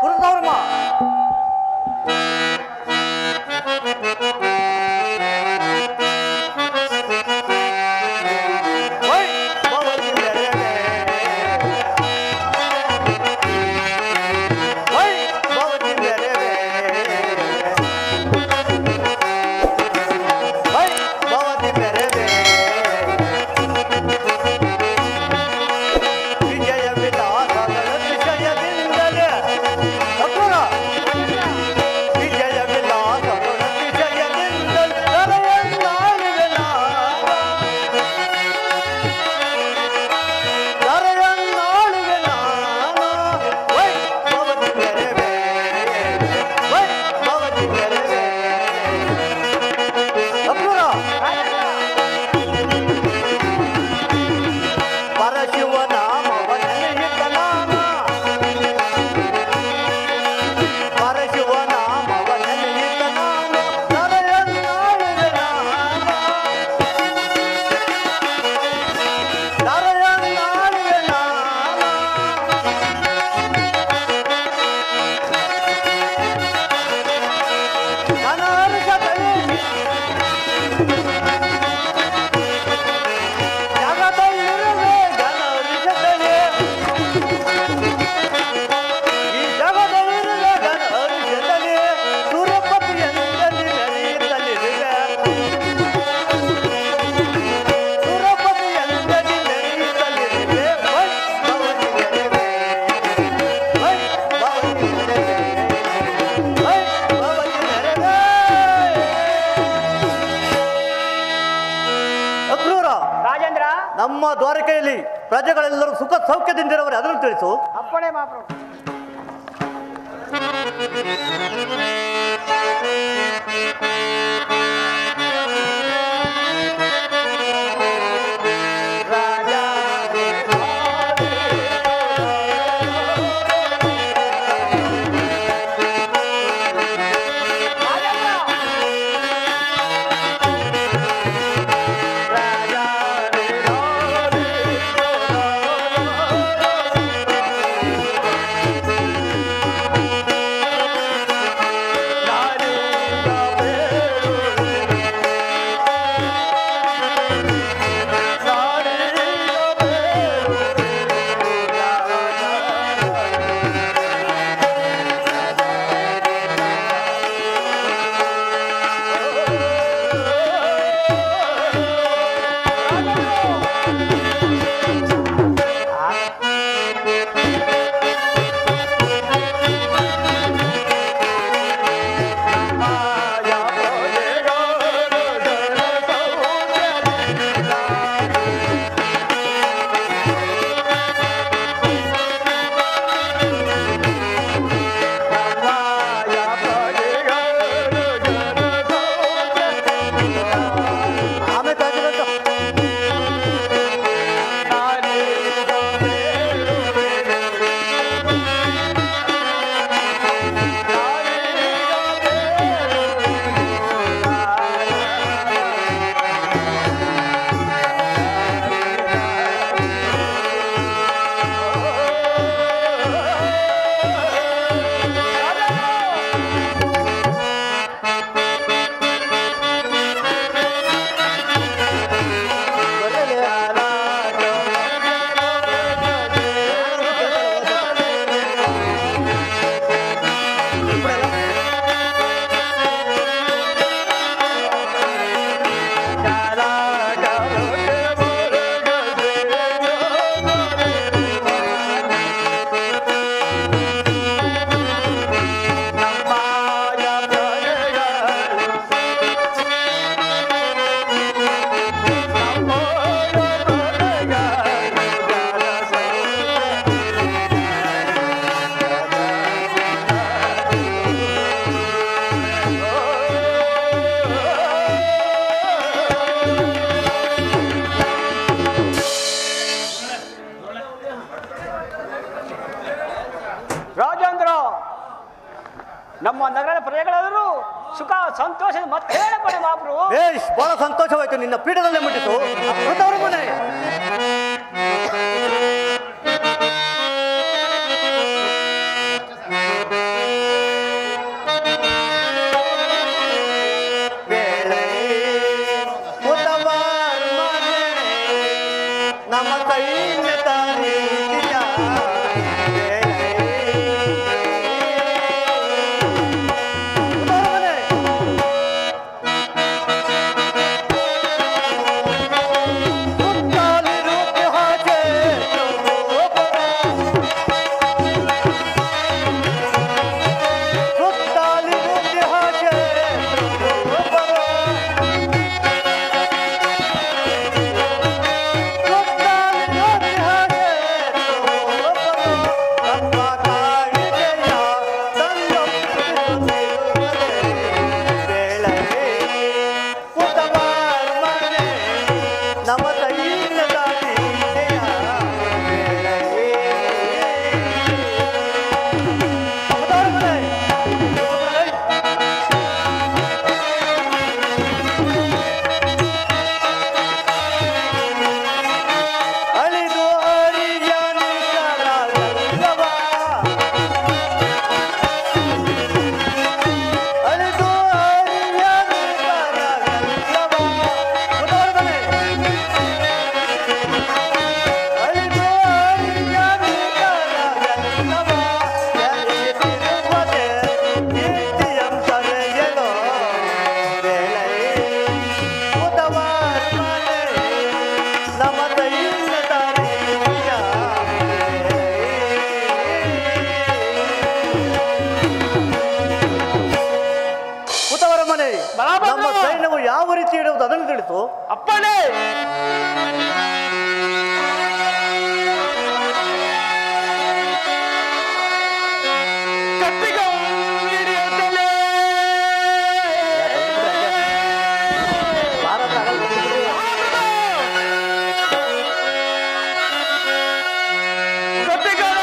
ಕುರುದವರ್ಮ ಓಯ್ ಭವತಿ ಮೆರವೆ. ಓಯ್ ಭವತಿ ಮೆರವೆ. ಓಯ್ ಭವತಿ ಮೆರವೆ. ವಿಜಯ ವಿಲಾಸಗಳ ವಿಷಯದಿಂದಲೇ ಅಪುರ ವಿಜಯ ವಿಲಾಸಗಳ ವಿಷಯದಿಂದಲೇ ಕರೆಯನ್ನಾಡುವೆ ನಾನು. ಕರೆಯನ್ನಾಡುವೆ ನಾನು. ವೈ ಭವತಿ ಮೆರವೆ. ವೈ ಭವತಿ ಮೆರವೆ. ಅಪುರ ಪರಶಿವ ನಾಮವನೆನಿತ ನಾಮ ಪರಶಿವ ನಾಮವನೆನಿತ ನಾಮ ನರಯನ್ನಾಡುವೆ ನಾಮ ನರಯನ್ನಾಡುವೆ ನಾಮ ಅನರ್ಹದಲ್ಲಿ ಜಗದಲ್ಲಿರುವೆ ಘನರ್ಷದಲ್ಲಿ ಈ ಜಗದಲ್ಲಿರುವೆ ಘನರ್ಷದಲ್ಲಿ ಸುರಪತಿಯಂದಲ್ಲಿ ಮೆರೆಯುತ್ತಲಿರುವೆ ಸುರಪತಿಯಂದಲ್ಲಿ ಮೆರೆಯುತ್ತಲಿರುವೆ ವೈ ಭವತಿ ಮೆರೆವೆ ವೈ ಭವತಿ ಮೆರೆವೆ ವೈ ಭವತಿ ಮೆರೆವೆ ಅಕ್ರೂರ ರಾಜೇಂದ್ರ ನಮ್ಮ ದ್ವಾರಕೆಯಲ್ಲಿ ಪ್ರಜೆಗಳೆಲ್ಲರೂ ಸುಖ ಸೌಖ್ಯದಿಂದಿರುವರೆ ಅದನ್ನು ತಿಳಿಸು ಅಪ್ಪಣೆ ಮಾಪ್ರು ಆಮೇಲೆ ಕಾಯ್ದಿರಂತ ರಾಜೇಂದ್ರ ನಮ್ಮ ನಗರದ ಪ್ರಜೆಗಳೆಲ್ಲರೂ ಸುಖ ಸಂತೋಷದ ಮತ್ತೆ ಹೇಳಬೇಡಿ ಮಾಪ್ರು ಬೇಷ್ ಬಹಳ ಸಂತೋಷವಾಯ್ತು ನಿನ್ನ ಪೀಠದಲ್ಲೇ ಮುಟ್ಟಿತು ಅಮೃತವರ ಮನೆ ಆ ಮಾತು ಅಪ್ಪಣೆ ಕತ್ತಿಗಂ ಹಿಡಿಯುತ್ತಲೇ. ಭಾರತ ಆಗಲ್ಲ ಬಂದ್ಬಿಡ್ರಿ. ಕತ್ತಿಗಂ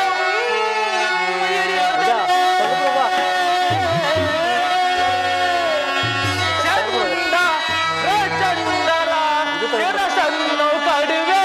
ನಿಜ, ಹಿಡಿಯುತ್ತಲೇ. ತೆಗೆದು ಬಾ. ಚಂದ ಪ್ರಚಂಡರ ಶಿರಸನ್ನು ಕಡುವೆ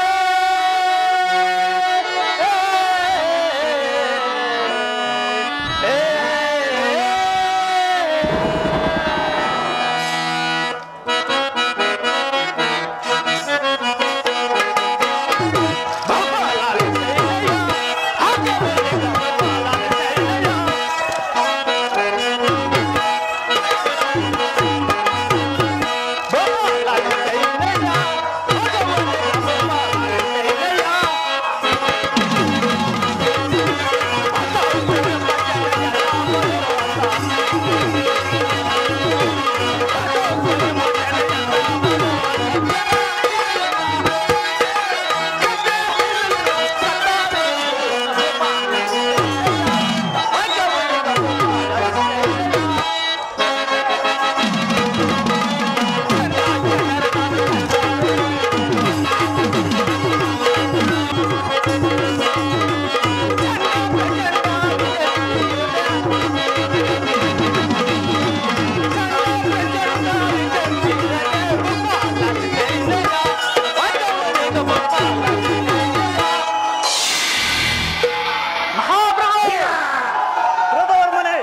ಮಹಾಪ್ರಭು ಕೃತವರ್ಮನೇ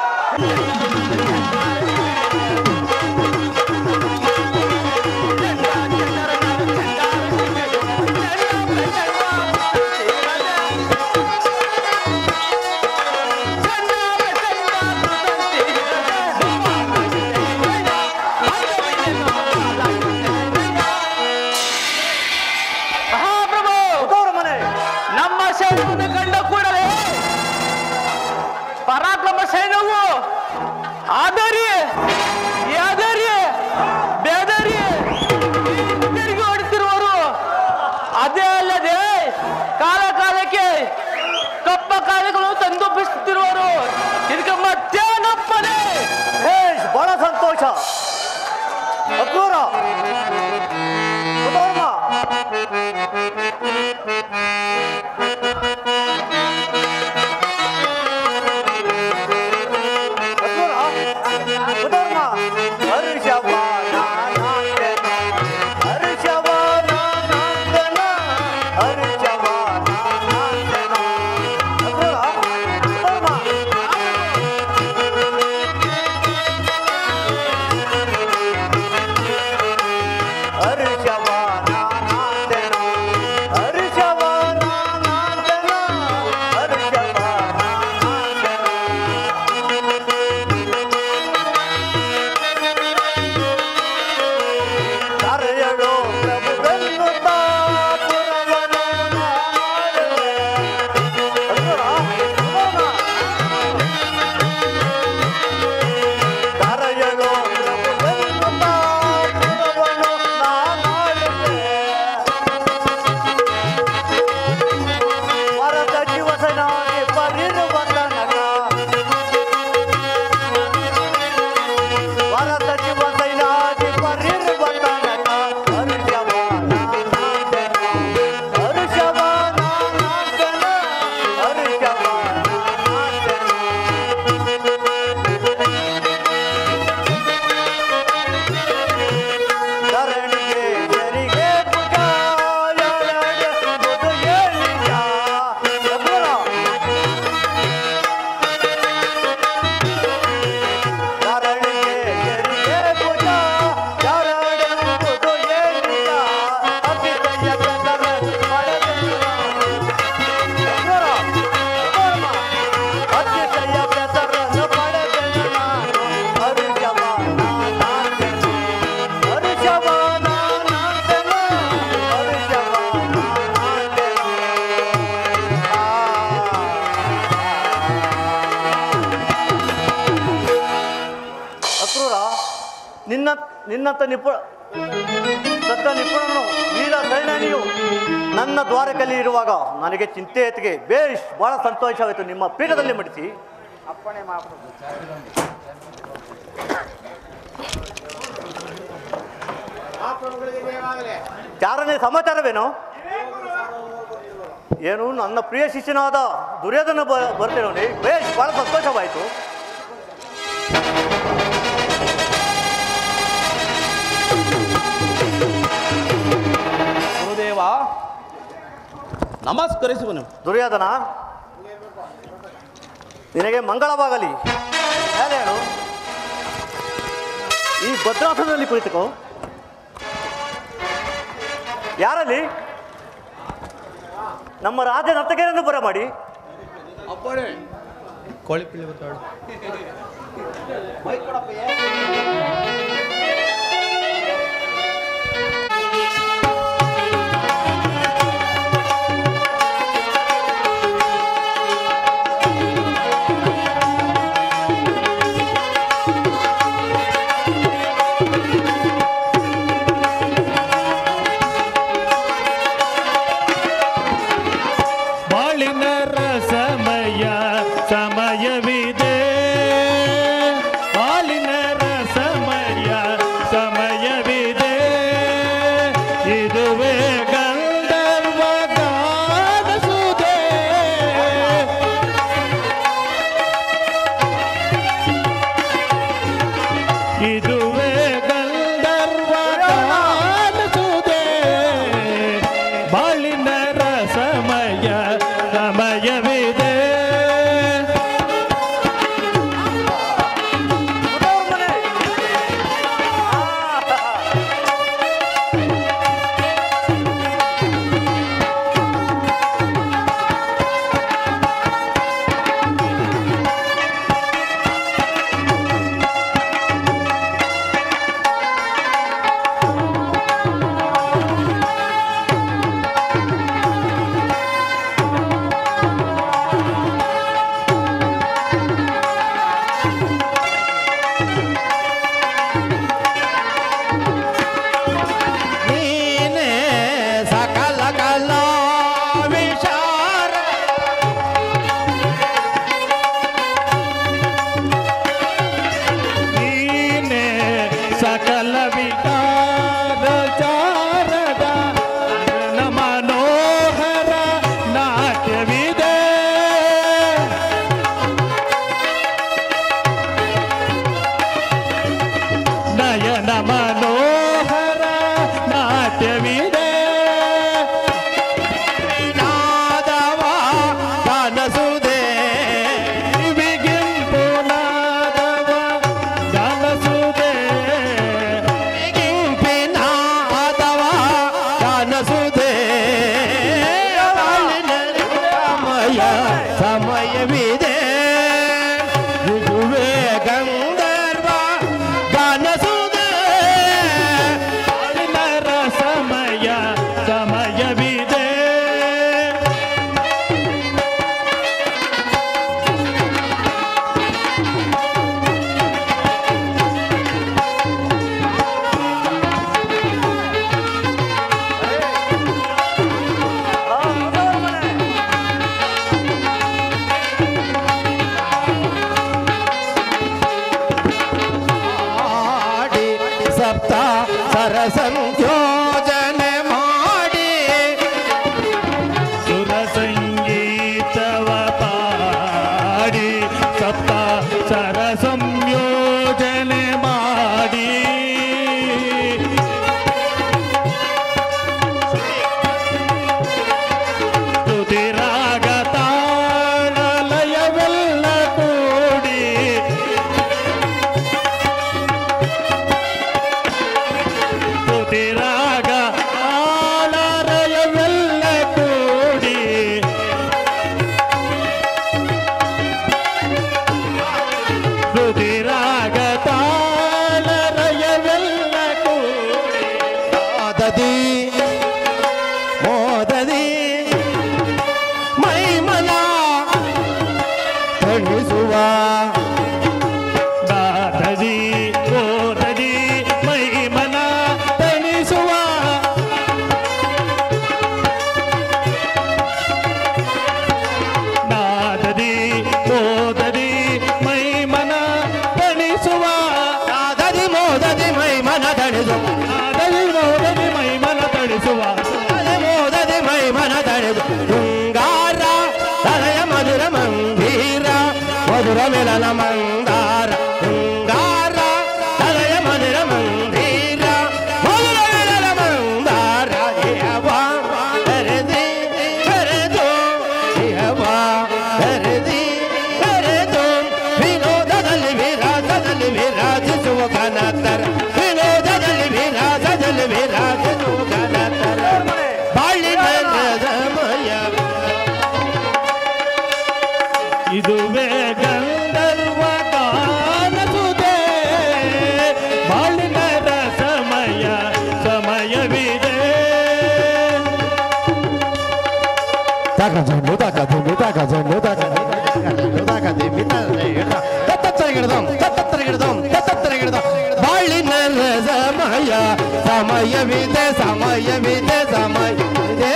ಮಹಾಪ್ರಭು ಕೃತವರ್ಮನೇ ನಮ್ಮ ಸೈನ್ಯವನ್ನು ಕಂಡ ಕೂಡಲೇ ಪರಾಕ್ರಮ ಸೈನ್ಯವು ಆದರಿ ಯಾದರಿ ಬೇದರಿ ತಿರುಗಿ ಹೊಡಿತಿರುವರು ಅದೇ ಅಲ್ಲದೆ ಕಾಲ ಕಾಲಕ್ಕೆ ಕಪ್ಪ ಕಾಲಗಳು ತಂದೊಪ್ಪಿಸುತ್ತಿರುವರು ಇದಕ್ಕೆ ಮತ್ತೇನಪ್ಪನೇ ಭೇಷ್ ಬಹಳ ಸಂತೋಷ ಅಕ್ರೂರ ಕೃತವರ್ಮ ಅಕ್ರೂರ ಕೃತವರ್ಮ ಹರ್ಷವ ನಾನಾಂತನ ಹರ್ಷವ ನಾನಾಂತನ ಹರ್ಷವ ನಾನಾಂತನ ಅಕ್ರೂರ ಕೃತವರ್ಮ ಹರ್ಷವಾನಾನಾಂತನ ಹರ್ಷವಾನಾನಾಂತನ ಹರ್ಷವಾನಾನಾಂತನ ಕರೆಯಳು ಪ್ರಭುಗಳನ್ನು ತಾಪುರವನು ನಾಡುವೆ. ಅಲ್ವರ? ಅಲ್ವರ? ಕರೆಯಳು ಪ್ರಭುಗಳನ್ನು ತಾಪುರವನು ನಾಡುವೆ. ವರದ ಜೀವಸನಾಗಿ ಪರಿರುವ ತನಕ ವರದ ಜೀವಸೈನಾಗಿ ಪರಿರುವ ತನಕ ಹರ್ಷವಾನಾನಾಂತನ ಹರ್ಷವಾನಾನಾಂತನ ಹರ್ಷವಾನಾನಾಂತನ ಧರಣಿಗೆ ಜರಿಗೆ ಪುಟಾಯೊಳಗೆ ಮುದುಯಲಿಯ. ಎಬ್ಬರ. ಧರಣಿಗೆ ಜರಿಗೆ ಪುಟಾಯೊಳಗೆ ಮುದುಯಲಿಯ. ಅತಿಶಯ ಕದರ ಪಡೆದೆನು ನಾನು. ಎಬ್ಬರ. ಎಬ್ಬರಮ್ಮ. ಅತಿಶಯ ಕದರನ್ನು ಪಡೆದೆನು ನಾನು. ಹರ್ಷವಾನಾನಾಂತನ. ಹರ್ಷವಾನಾನಾಂತನ. ಹರ್ಷವಾನಾನಾಂತನ. ಅಕ್ರೂರ ನಿನ್ನ ನಿನ್ನಂತ ನಿಪುಣ ಸತ್ತ ನಿಪುಣನು ವೀರ ಸೈನಾನಿಯು ನನ್ನ ದ್ವಾರಕಲ್ಲಿ ಇರುವಾಗ ನನಗೆ ಚಿಂತೆ ಎತ್ತಿಗೆ ಬೇಷ್ ಬಹಳ ಸಂತೋಷವಾಯಿತು ನಿಮ್ಮ ಪೀಠದಲ್ಲಿ ಮಡಿಸಿ ಅಪ್ಪಣೆ ಮಾಡು ಚಾರನೇ ಸಮಾಚಾರವೇನು ಏನು ನನ್ನ ಪ್ರಿಯ ಶಿಷ್ಯನಾದ ದುರ್ಯೋಧನ ಬ ಬರ್ತಿರೋನಿ ಬೇಷ್ ಬಹಳ ಸಂತೋಷವಾಯಿತು ಗುರುದೇವ ನಮಸ್ಕರಿಸುವನು ದುರ್ಯೋಧನ ನಿನಗೆ ಮಂಗಳವಾಗಲಿ ಮೇಲೆ ಹೇಳು ಈ ಭದ್ರಾಸನದಲ್ಲಿ ಕುಳಿತುಕೋ ಯಾರಲ್ಲಿ ನಮ್ಮ ರಾಜ ನರ್ತಕಿಯರನ್ನು ಬರಮಾಡಿ ಕೋಳಿಪಿಳ್ಳಿ ಗೊತ್ತಾಡು ಬಾಳಿನ ರಸಮಯ ಸಮಯವಿದೆ ಬಾಳಿನ ರಸಮಯ ಸಮಯವಿದೆ ಇದುವೇ ಗಂಧರ್ವ ಗಾನಸುದೆ ಇದುವೇ ಗಂಧರ್ವ ಗಾನಸುದೆ ಬಾಳಿನ ರಸಮಯ ಸಮಯವಿದೆ ಮುದೋರ್ ಮನೆ. ಆ, ನೀನೆ ಸಕಲ ಕಲಾ ವಿಚಾರ ನೀನೆ ಸಕಲ ವಿಕಾರ ಚಾರದ ನನ್ನ ಮನೋಹರ ನಾಟ್ಯವಿದೆ ನಯನ ಮನೋಹರ ನಾಟ್ಯವಿದೆ ನಾದವ ಕನಸುದೆ ಬಿಗಿಂಪು ನಾದವ ಕನಸುದೆ ಬಿಗಿಂಪಿನಾದವ ಕನಸುದೆ ಸಮಯ ಸಮಯವಿದೆ ಇದುವೇ ಗಂಧರ್ವ ಗಾನಸುದೆ ಬಾಳಿನ ಸಮಯ ಸಮಯವಿದೆ ಆ, ಮುದೋರ್ ಮನೆ. ಮಾಡಿ ಸಪ್ತ ಸರ ಸಂಯೋಜನೆ ಮಾಡಿ ಸುರ ಸಂಗೀತವ ಪಾಡಿ ಸಪ್ತ ಸರ ಸಂಯೋಜನೆ ಮಾಡಿ ಸ್ತುತಿ ರಾಗ ತಾಳ ಲಯವೆಲ್ಲ ಕೂಡಿ ಸ್ತುತಿ ಮಧುರ ಮಿಲನ ಮಂದಾರ ಹಿಂಗಾರ ಹೃದಯ ಮಧುರ ಮಂದಿರ ಮಧುರ ಮಿಲನ ಮಂದಾರ ಯವ ಹರದಿ ಹರದು ಯವ ಹರದಿ ಹರದು ವಿನೋದದಲ್ಲಿ ವಿರಾಜದಲ್ಲಿ ವಿರಾಜಿಸುವ ಘನತರ ವಿನೋದದಲ್ಲಿ ವಿರಾಜದಲ್ಲಿ ವಿರಾಜಿಸುವ ಘನತರ ಬಾಳಿನ ಸಮಯ ಇದುವೇ ಗಂಧರ್ವ ಗಾನಸುದೆ ಬಾಳಿನ ಸಮಯ ಸಮಯವಿದೆ ತಾಕಜಂಡು ತಾಕಜಂಡು ತಾಕಜಂಡು ತಾಕಜಂಡು ತಾಕದಿಮ್ಮಿ ತತ್ತತ್ತರಗಿಡದಂ ತತ್ತತ್ತರಗಿಡದಂ ತತ್ತತ್ತರಗಿಡದಂ ಬಾಳಿನ ಸಮಯ ಸಮಯವಿದೆ ಸಮಯವಿದೆ ಸಮಯವಿದೆ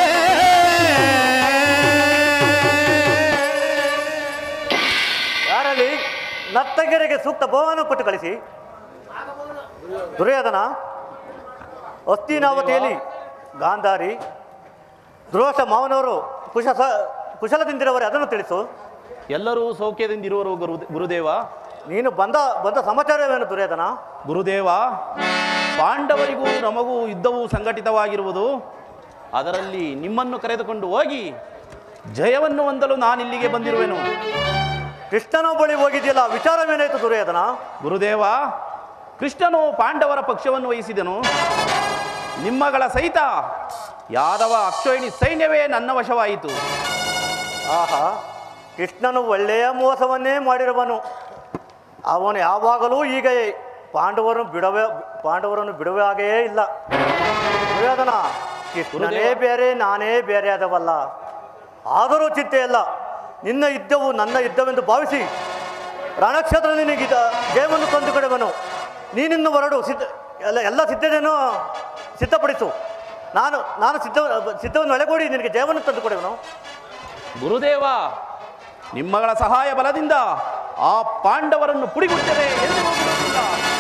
ಯಾರಲ್ಲಿ ನರ್ತಗೆರೆಗೆ ಸೂಕ್ತ ಬಹುಮಾನ ಕೊಟ್ಟು ಕಳಿಸಿ ದುರ್ಯೋಧನ ಹಸ್ತಿನಾವತಿಯಲ್ಲಿ ಗಾಂಧಾರಿ ಧ್ರುವಸ ಮಾವನವರು ಕುಶ ಕುಶಲದಿಂದಿರುವರೆ ಅದನ್ನು ತಿಳಿಸು ಎಲ್ಲರೂ ಸೌಖ್ಯದಿಂದಿರುವರು ಗುರು ಗುರುದೇವ ನೀನು ಬಂದ ಬಂದ ಸಮಾಚಾರವೇನು ದುರ್ಯೋಧನ ಗುರುದೇವ ಪಾಂಡವರಿಗೂ ನಮಗೂ ಯುದ್ಧವು ಸಂಘಟಿತವಾಗಿರುವುದು ಅದರಲ್ಲಿ ನಿಮ್ಮನ್ನು ಕರೆದುಕೊಂಡು ಹೋಗಿ ಜಯವನ್ನು ಹೊಂದಲು ನಾನಿಲ್ಲಿಗೆ ಬಂದಿರುವೆನು ಕೃಷ್ಣನ ಬಳಿ ಹೋಗಿದೆಯಲ್ಲ ವಿಚಾರವೇನಾಯ್ತು ದುರ್ಯೋಧನ ಗುರುದೇವ ಕೃಷ್ಣನು ಪಾಂಡವರ ಪಕ್ಷವನ್ನು ವಹಿಸಿದನು ನಿಮ್ಮಗಳ ಸಹಿತ ಯಾದವ ಅಕ್ಷೋಹಿಣಿ ಸೈನ್ಯವೇ ನನ್ನ ವಶವಾಯಿತು ಆಹಾ ಕೃಷ್ಣನು ಒಳ್ಳೆಯ ಮೋಸವನ್ನೇ ಮಾಡಿರುವನು ಅವನು ಯಾವಾಗಲೂ ಈಗ ಪಾಂಡವರನ್ನು ಬಿಡವೇ ಪಾಂಡವರನ್ನು ಬಿಡುವ ಹಾಗೆಯೇ ಇಲ್ಲ ದುರ್ಯೋಧನ ಕೃಷ್ಣನೇ ಬೇರೆ ನಾನೇ ಬೇರೆ ಆದವಲ್ಲ ಆದರೂ ಚಿಂತೆ ಇಲ್ಲ ನಿನ್ನ ಯುದ್ಧವು ನನ್ನ ಯುದ್ಧವೆಂದು ಭಾವಿಸಿ ರಣಕ್ಷೇತ್ರ ನಿನಗೆ ಇದ- ಜಯವನ್ನು ತಂದು ಕೊಡುವನು ನೀನಿನ್ನು ಹೊರಡು ಸಿದ್ಧ ಎಲ್ಲ ಎಲ್ಲ ಸಿದ್ಧತೆಯನ್ನು ಸಿದ್ಧಪಡಿಸು ನಾನು ನಾನು ಸಿದ್ಧ ಸಿದ್ಧವನ್ನು ಒಳಗೂಡಿ ನಿನಗೆ ಜಯವನ್ನು ತಂದು ಕೊಡುವನು ಗುರುದೇವ ನಿಮ್ಮಗಳ ಸಹಾಯ ಬಲದಿಂದ ಆ ಪಾಂಡವರನ್ನು ಪುಡಿಗುತ್ತದೆ ಎಂದು ಬಿಡುವುದಿಲ್ಲ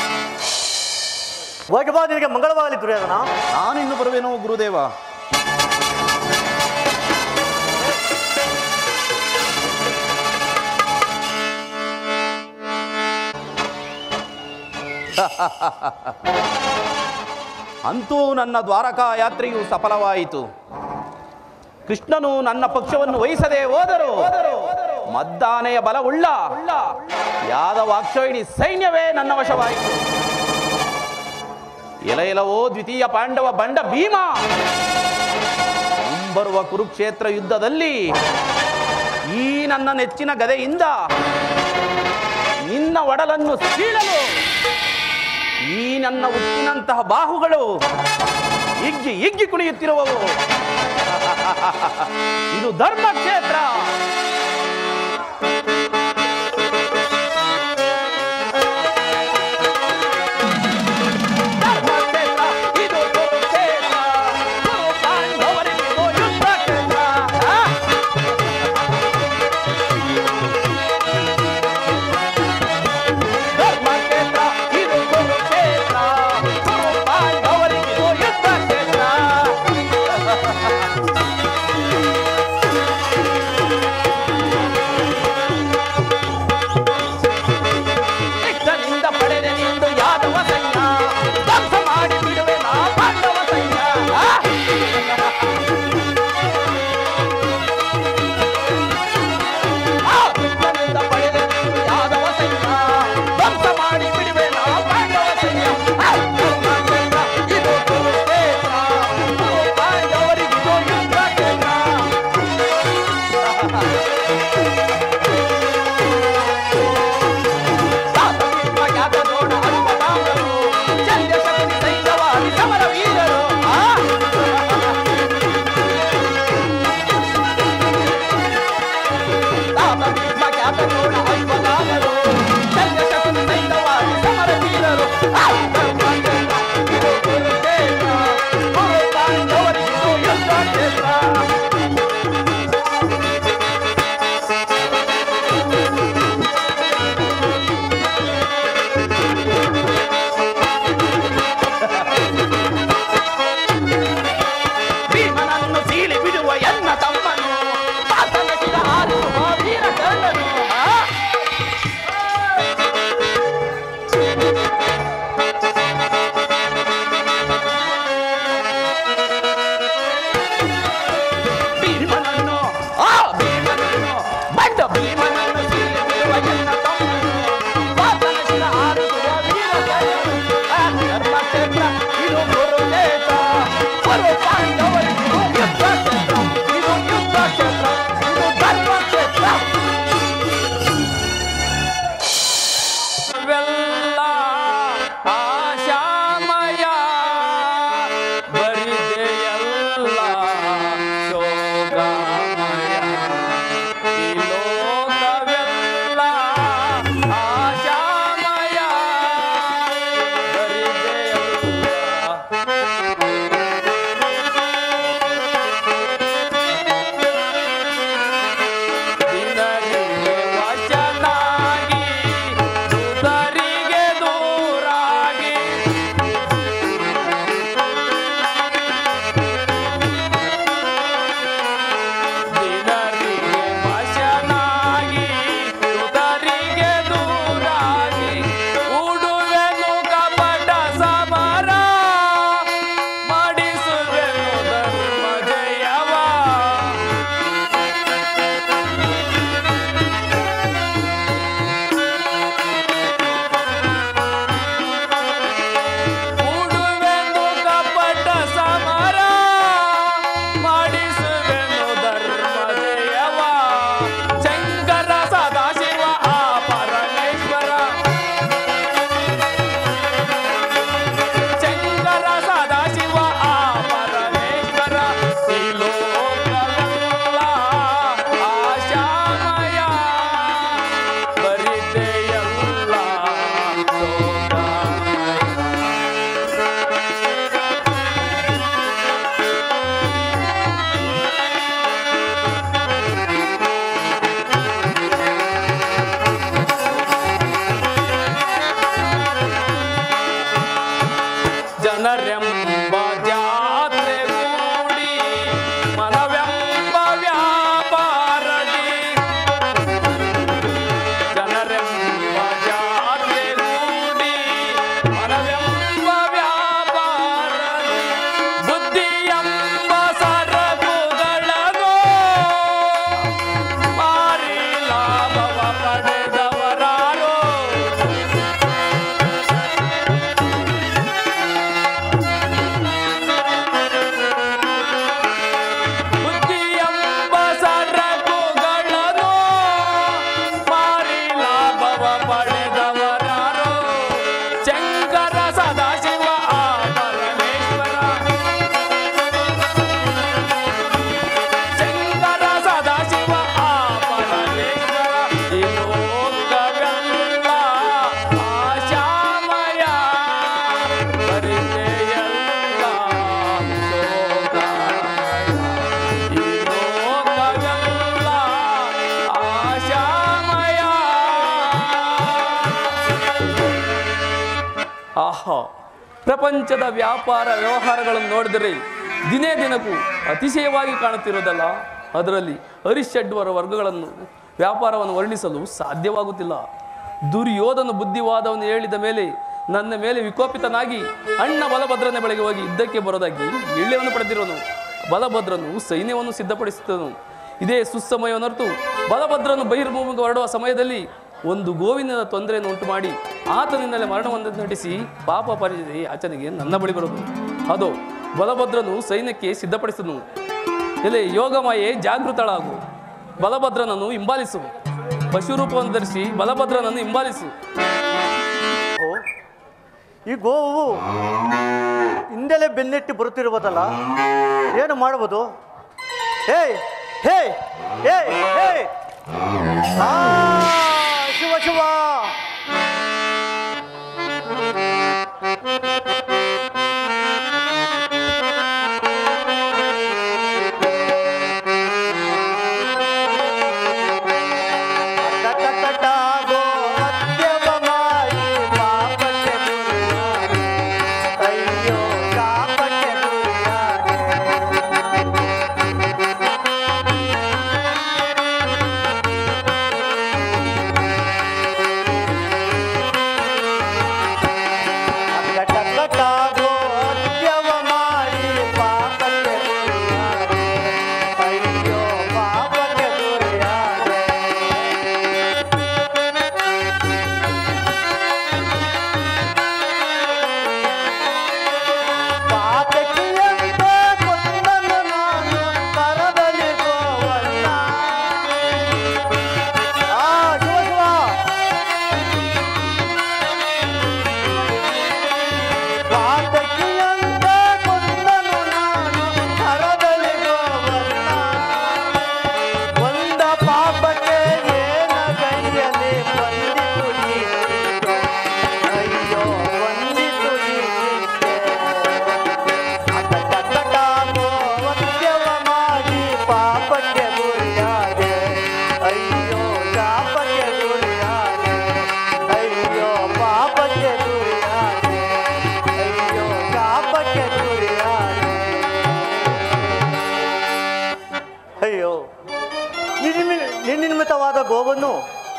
ಹೋಗಿ ಬಾ ನಿನಗೆ ಮಂಗಳವಾಗಲಿ ದುರ್ಯೋಧನ ನಾನಿನ್ನು ಬರುವೆನು ಗುರುದೇವ ಅಂತೂ ನನ್ನ ದ್ವಾರಕಾ ಯಾತ್ರೆಯು ಸಫಲವಾಯಿತು ಕೃಷ್ಣನು ನನ್ನ ಪಕ್ಷವನ್ನು ವಹಿಸದೆ ಹೋದರು ಮದ್ದಾನೆಯ ಬಲವುಳ್ಳ ಯಾದವ ಅಕ್ಷೋಹಿಣಿ ಸೈನ್ಯವೇ ನನ್ನ ವಶವಾಯಿತು ಎಲ ಎಲವೋ ದ್ವಿತೀಯ ಪಾಂಡವ ಬಂಡ ಭೀಮ ಮುಂಬರುವ ಕುರುಕ್ಷೇತ್ರ ಯುದ್ಧದಲ್ಲಿ ಈ ನನ್ನ ನೆಚ್ಚಿನ ಗದೆಯಿಂದ ನಿನ್ನ ಒಡಲನ್ನು ಸೀಳಲು ಈ ನನ್ನ ಉತ್ತಿನಂತಹ ಬಾಹುಗಳು ಹಿಗ್ಗಿ ಹಿಗ್ಗಿ ಕುಣಿಯುತ್ತಿರುವವು ಇದು ಧರ್ಮಕ್ಷೇತ್ರ ಧರ್ಮಕ್ಷೇತ್ರ ಇದು ಕುರುಕ್ಷೇತ್ರ ಕುರು ಪಾಂಡವರಿಗಿದು ಯುದ್ಧ ಕ್ಷೇತ್ರ ಆ? ಧರ್ಮಕ್ಷೇತ್ರ ಇದು ಕುರುಕ್ಷೇತ್ರ ಕುರು ಪಾಂಡವರಿಗಿದು ಯುದ್ಧ ಕ್ಷೇತ್ರ ಕೃಷ್ಣನಿಂದ ಪಡೆದೆ ನಿಂದು ಯಾದವ ಸೈನ್ಯ ಧ್ವಂಸ ಮಾಡಿ ಬಿಡುವೆ ನಾ ಪಾಂಡವ ಸೈನ್ಯ ಆ? ಆ ಕೃಷ್ಣನಿಂದ ಪಡೆದೆ ನಿಂದು ಯಾದವ ಸೈನ್ಯ ಧ್ವಂಸ ಮಾಡಿ ಬಿಡುವೆ ನಾ ಪಾಂಡವ ಸೈನ್ಯ ಆ, ಧರ್ಮಕ್ಷೇತ್ರ ಇದು ಕುರುಕ್ಷೇತ್ರ ಕುರು ಪಾಂಡವರಿಗಿದು ಯುದ್ಧ ಕ್ಷೇತ್ರ ಖ್ಯಾತ ನೋಡ ಅಲ್ಪನಾಮರು ಚಂದ್ಯ ಶಕ್ತಿ ಸೈನ್ಯವಾಗಿ ಸಮರ ವೀರರು ಆ? ತಾಪಭೀಮ ಖ್ಯಾತ ನೋಡ ಅಲ್ಪನಾಮರು ಚಂದ್ಯ ಶಕ್ತಿ ಸೈನ್ಯವಾಗಿ ಸಮರ ವೀರರು ಆ? ಧರ್ಮಕ್ಷೇತ್ರ, ಇದು ಕುರುಕ್ಷೇತ್ರ, ಕುರು ಪಾಂಡವರಿಗಿದು ಯುದ್ಧ ಕ್ಷೇತ್ರ ಆಹಾ ಪ್ರಪಂಚದ ವ್ಯಾಪಾರ ವ್ಯವಹಾರಗಳನ್ನು ನೋಡಿದರೆ ದಿನೇ ದಿನಕ್ಕೂ ಅತಿಶಯವಾಗಿ ಕಾಣುತ್ತಿರೋದಲ್ಲ ಅದರಲ್ಲಿ ಹರಿಷಡ್ವರ ವರ್ಗಗಳನ್ನು ವ್ಯಾಪಾರವನ್ನು ವರ್ಣಿಸಲು ಸಾಧ್ಯವಾಗುತ್ತಿಲ್ಲ ದುರ್ಯೋಧನ ಬುದ್ಧಿವಾದವನ್ನು ಹೇಳಿದ ಮೇಲೆ ನನ್ನ ಮೇಲೆ ವಿಕೋಪಿತನಾಗಿ ಅಣ್ಣ ಬಲಭದ್ರನ ಬಳಿಗೆ ಹೋಗಿ ಯುದ್ಧಕ್ಕೆ ಬರೋದಾಗಿ ನಿರ್ಣಯವನ್ನು ಪಡೆದಿರೋನು ಬಲಭದ್ರನು ಸೈನ್ಯವನ್ನು ಸಿದ್ಧಪಡಿಸುತ್ತನು ಇದೇ ಸುಸಮಯವನ್ನರ್ತು ಬಲಭದ್ರನು ಬಹಿರ್ಭೂಮಿಗೆ ಹೊರಡುವ ಸಮಯದಲ್ಲಿ ಒಂದು ಗೋವಿನ ತೊಂದರೆಯನ್ನು ಉಂಟು ಮಾಡಿ ಆತನಿಂದಲೇ ಮರಣವನ್ನು ನಟಿಸಿ ಪಾಪ ಪರಿಚಯ ಆಚನೆಗೆ ನನ್ನ ಬಳಿ ಬರುವುದು ಅದು ಬಲಭದ್ರನು ಸೈನ್ಯಕ್ಕೆ ಸಿದ್ಧಪಡಿಸಿದನು ಎಲೆ ಯೋಗಮಾಯೆ ಜಾಗೃತಳಾಗು ಬಲಭದ್ರನನ್ನು ಹಿಂಬಾಲಿಸು ಪಶುರೂಪವನ್ನು ಧರಿಸಿ ಬಲಭದ್ರನನ್ನು ಹಿಂಬಾಲಿಸು ಓ, ಈ ಗೋವು ಹಿಂದೆಲೆ ಬೆನ್ನೆಟ್ಟಿ ಬರುತ್ತಿರುವುದಲ್ಲ ಏನು ಮಾಡುವುದು ಹೇಯ್ ಹೇ ಹೇ ಹೇ ಆ, ಶಿವ ಶಿವ ಕಟಕಟ ಗೋವತ್ಯವ ಮಾಡಿ ಪಾಪಕ್ಕೆ ಗುರಿಯಾದೆ. ಅಯ್ಯೋ ಶಾಪಕ್ಕೆ ಗುರಿಯಾದೆ. ಕಟಕಟ ಗೋವತ್ಯವ ಮಾಡಿ ಪಾಪಕ್ಕೆ ಗುರಿಯಾದೆ. ಅಯ್ಯೋ ಪಾಪಕ್ಕೆ ಗುರಿಯಾದೆ. ಪಾತಕಿಯಂತೆ ಕೊಂದನು ನಾನು ಕರದಲ್ಲಿ ಗೋವನ್ನ. ಆ, ಶಿವ ಶಿವ. ಪಾತಕಿಯಂತೆ ಕೊಂದನು ನಾನು ಕರದಲ್ಲಿ ಗೋವನ್ನ. ಒಂದ ಪಾಪಕ್ಕೆ ಏನ ಕೈಯಲ್ಲಿ ಬಂದಿತು ಈ ಶಿಕ್ಷೆ. ಅಯ್ಯೋ ಬಂದಿತು ಈ ಶಿಕ್ಷೆ. ಅಟಟಟಟಾಗೋ ವತ್ಯವ ಮಾಡಿ ಪಾಪಕ್ಕೆ ಗುರಿಯಾದೆ ಅಯ್ಯೋ ಶಾಪಕ್ಕೆ ಗುರಿಯಾದೆ ಅಯ್ಯೋ ಪಾಪಕ್ಕೆ ಗುರಿಯಾದೆ ಅಯ್ಯೋ ಶಾಪಕ್ಕೆ ಗುರಿಯಾದೆ ಅಯ್ಯೋ ನಿರ್ಮಿ ನಿರ್ನಿಮಿತವಾದ ಗೋವನ್ನು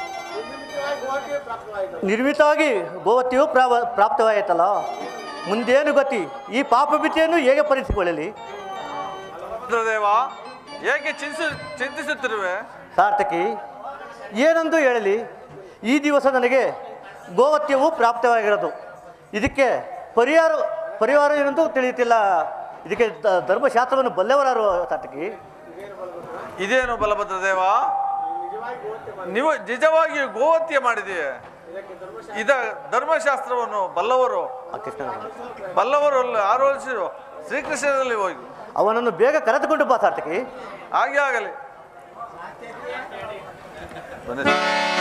ನಿರ್ಮಿತವಾಗಿ ಗೋವತಿಯು ಪ್ರಾವ ಪ್ರಾಪ್ತವಾಯಿತಲ್ಲ ಮುಂದೇನು ಗತಿ ಈ ಪಾಪ ಭೀತಿಯನ್ನು ಹೇಗೆ ಪರಿಸಿಕೊಳ್ಳಲಿ ರುದ್ರದೇವ ಏಕೆ ಚಿಂತಿಸು ಚಿಂತಿಸುತ್ತಿರುವೆ ಸಾರ್ಥಕಿ ಏನೆಂದು ಹೇಳಲಿ ಈ ದಿವಸ ನನಗೆ ಗೋವತ್ಯವು ಪ್ರಾಪ್ತವಾಗಿರೋದು ಇದಕ್ಕೆ ಪರಿಹಾರ ಪರಿಹಾರ ಏನೆಂದು ತಿಳಿಯುತ್ತಿಲ್ಲ ಇದಕ್ಕೆ ದ- ಧರ್ಮಶಾಸ್ತ್ರವನ್ನು ಬಲ್ಲೆವರಾರು ಸಾರ್ಥಕಿ ಇದೇನು ಬಲಭದ್ರದೇವ ನೀವು ನಿಜವಾಗಿಯೂ ಗೋಹತ್ಯೆ ಮಾಡಿದೆಯೇ ಇದ ಧರ್ಮಶಾಸ್ತ್ರವನ್ನು ಬಲ್ಲವರು ಆ ಕೃಷ್ಣನ ಬಲ್ಲವರು ಆರೋಚಿಸಿ ಶ್ರೀಕೃಷ್ಣನಲ್ಲಿ ಹೋಗಿ ಅವನನ್ನು ಬೇಗ ಕರೆದುಕೊಂಡು ಬಾ ಸಾರ್ಥಕಿ ಹಾಗೆ ಆಗಲಿ ಬನ್ನಿ.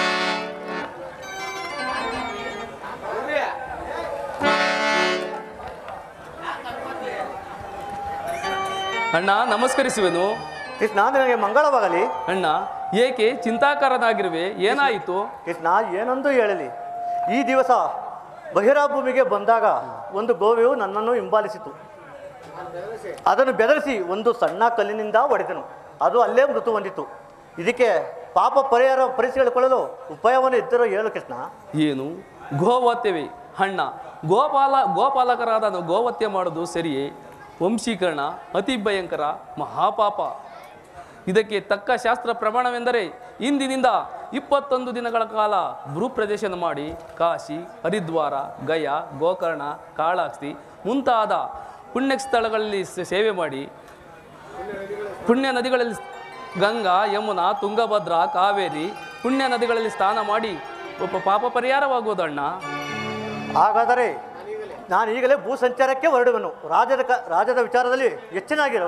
ಅಣ್ಣ ನಮಸ್ಕರಿಸುವೆನು ಕೃಷ್ಣ ನಿನಗೆ ಮಂಗಳವಾಗಲಿ ಅಣ್ಣ ಏಕೆ ಚಿಂತಾಕಾರನಾಗಿರುವೆ ಏನಾಯಿತು ಕೃಷ್ಣ ಏನೆಂದು ಹೇಳಲಿ ಈ ದಿವಸ ಬಹಿರಾಭೂಮಿಗೆ ಬಂದಾಗ ಒಂದು ಗೋವೆಯು ನನ್ನನ್ನು ಹಿಂಬಾಲಿಸಿತು ಅದನ್ನು ಬೆದರಿಸಿ ಒಂದು ಸಣ್ಣ ಕಲ್ಲಿನಿಂದ ಹೊಡೆದನು ಅದು ಅಲ್ಲೇ ಮೃತು ಹೊಂದಿತು ಇದಕ್ಕೆ ಪಾಪ ಪರಿಹಾರ ಪರಿಸಿಕೊಳ್ಳಲು ಉಪಾಯವನ್ನು ಇದ್ದರೂ ಹೇಳು ಕೃಷ್ಣ ಏನು ಗೋವತ್ಯವೇ ಅಣ್ಣ ಗೋಪಾಲ ಗೋಪಾಲಕರಾದ ನಾವು ಗೋವತ್ಯೆ ಮಾಡೋದು ಸರಿಯೇ ವಂಶೀಕರಣ ಅತಿ ಭಯಂಕರ ಮಹಾಪಾಪ ಇದಕ್ಕೆ ತಕ್ಕ ಶಾಸ್ತ್ರ ಪ್ರಮಾಣವೆಂದರೆ ಇಂದಿನಿಂದ ಇಪ್ಪತ್ತೊಂದು ದಿನಗಳ ಕಾಲ ಭೂಪ್ರದೇಶನ ಮಾಡಿ ಕಾಶಿ ಹರಿದ್ವಾರ ಗಯಾ ಗೋಕರ್ಣ ಕಾಳಾಸ್ತಿ ಮುಂತಾದ ಪುಣ್ಯ ಸ್ಥಳಗಳಲ್ಲಿ ಸೇ- ಸೇವೆ ಮಾಡಿ ಪುಣ್ಯ ನದಿಗಳಲ್ಲಿ ಗಂಗಾ ಯಮುನಾ ತುಂಗಭದ್ರಾ ಕಾವೇರಿ ಪುಣ್ಯ ನದಿಗಳಲ್ಲಿ ಸ್ನಾನ ಮಾಡಿ ಒಬ್ಬ ಪಾಪ ಪರಿಹಾರವಾಗುವುದಣ್ಣ ಹಾಗಾದರೆ ನಾನು ಈಗಲೇ ಭೂ ಸಂಚಾರಕ್ಕೆ ಹೊರಡುವನು ರಾಜದ ಕ ರಾಜದ ವಿಚಾರದಲ್ಲಿ ಹೆಚ್ಚಿನಾಗಿರು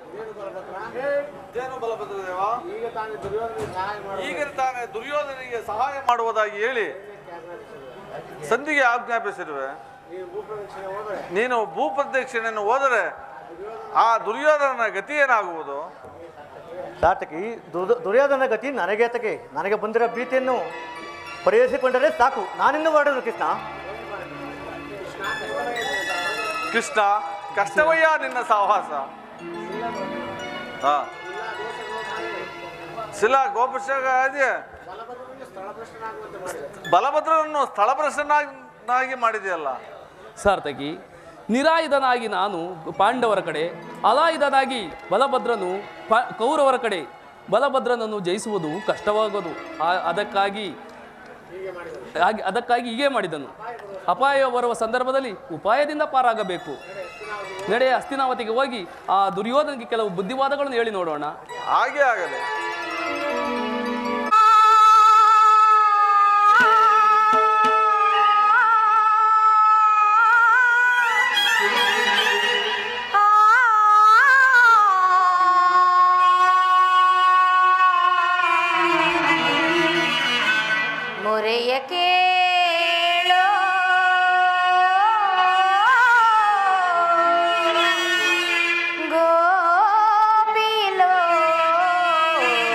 ಇದೇನು ಬಲಭದ್ರದೇವ ಈಗ ತಾನೇ ದುರ್ಯೋಧನಿಗೆ ಸಹಾಯ ಮಾಡುವುದಾಗಿ ಹೇಳಿ ಸಂಧಿಗೆ ಆಜ್ಞಾಪಿಸಿರುವೆ ನೀನು ಭೂಪ್ರದಕ್ಷಿಣೆಯನ್ನು ಹೋದರೆ ಆ ದುರ್ಯೋಧನನ ಗತಿ ಏನಾಗುವುದು ಸಾರ್ಥಕಿ ದುರ್ ದುರ್ಯೋಧನ ಗತಿ ನನಗೆ ತಗೆ ನನಗೆ ಬಂದಿರೋ ಭೀತಿಯನ್ನು ಪರಿಹರಿಸಿಕೊಂಡರೆ ಸಾಕು ನಾನಿನ್ನು ಹೊರಡುವನು ಕೃಷ್ಣ ಕೃಷ್ಣ ಕಷ್ಟವಯ್ಯ ನಿನ್ನ ಸಹವಾಸ ಹಾ ಶಿಲಾ ಗೋಪುಷಗ ಇದೆ ಬಲಭದ್ರನನ್ನು ಸ್ಥಳಭ್ರಷ್ಟನಾಗಿ ಮಾಡಿದೆಯಲ್ಲ ಸಾರ್ಥಕಿ ನಿರಾಯುಧನಾಗಿ ನಾನು ಪಾಂಡವರ ಕಡೆ ಅಲಾಯುಧನಾಗಿ ಬಲಭದ್ರನು ಪ ಕೌರವರ ಕಡೆ ಬಲಭದ್ರನನ್ನು ಜಯಿಸುವುದು ಕಷ್ಟವಾಗೋದು ಆ- ಅದಕ್ಕಾಗಿ ಹಾಗೆ ಅದಕ್ಕಾಗಿ ಹೀಗೆ ಮಾಡಿದನು ಅಪಾಯ ಬರುವ ಸಂದರ್ಭದಲ್ಲಿ ಉಪಾಯದಿಂದ ಪಾರಾಗಬೇಕು ನಡೆ ಹಸ್ತಿನಾವತಿಗೆ ಹೋಗಿ ಆ ದುರ್ಯೋಧನಿಗೆ ಕೆಲವು ಬುದ್ಧಿವಾದಗಳನ್ನು ಹೇಳಿ ನೋಡೋಣ ಹಾಗೆ ಆಗಲಿ ಮೊರೆಯ ಕೇಳೋ ಗೋಪಿಲೋ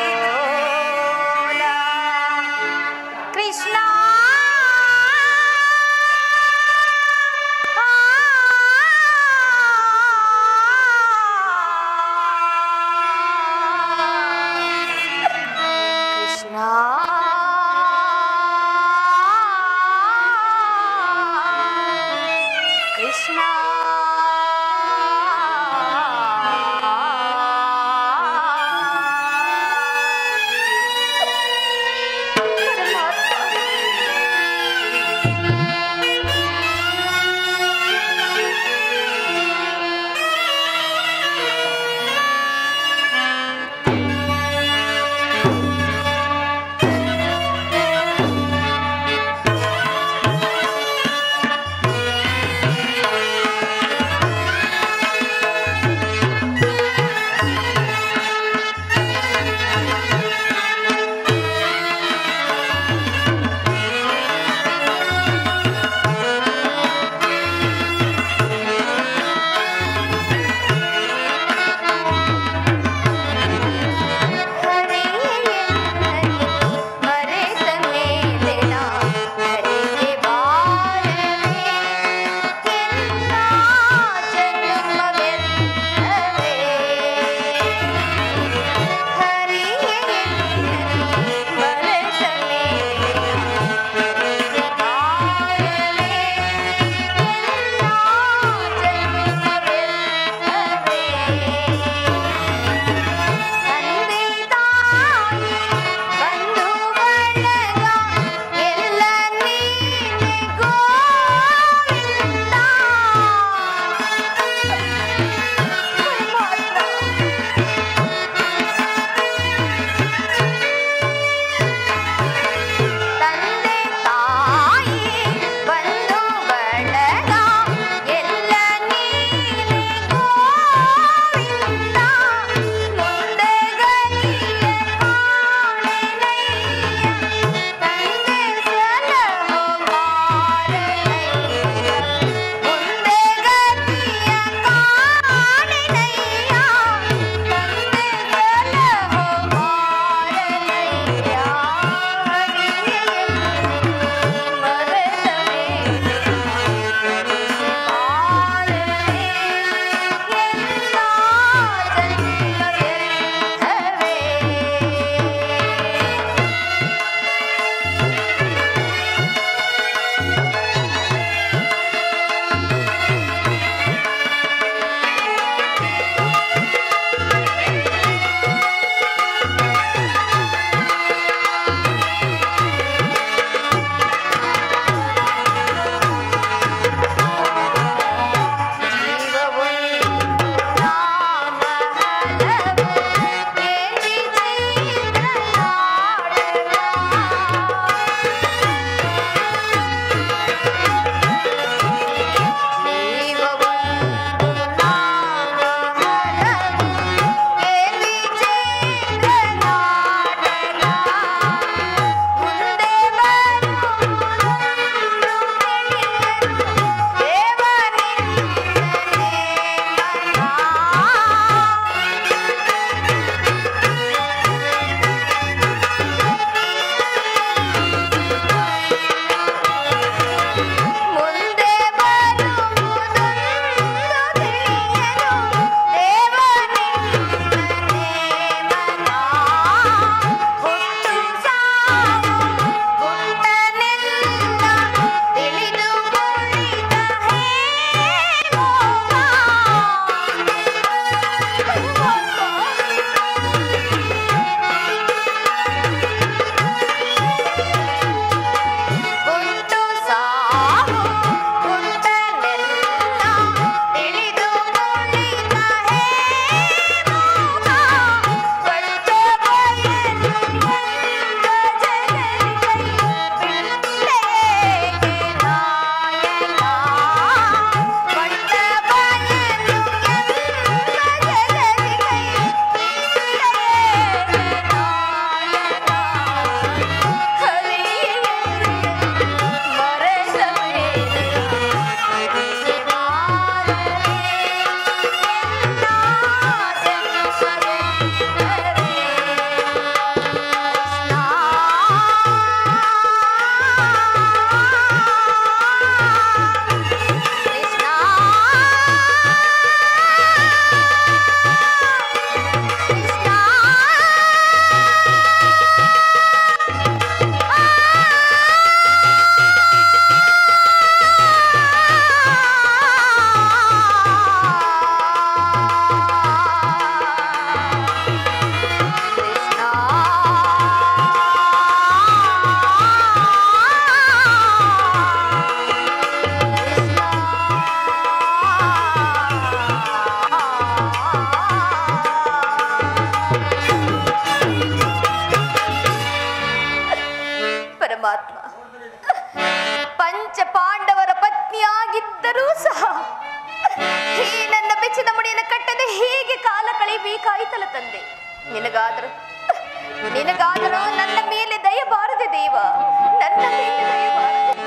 ಹೀಗೆ ಕಾಲ ಕಳಿಬೇಕಾಯ್ತಲ್ಲ ತಂದೆ ನಿನಗಾದರೂ ನಿನಗಾದರೂ ನನ್ನ ಮೇಲೆ ದಯ ಬಾರದೆ ದೇವ ನನ್ನ ಮೇಲೆ ದಯ ಬಾರದೆ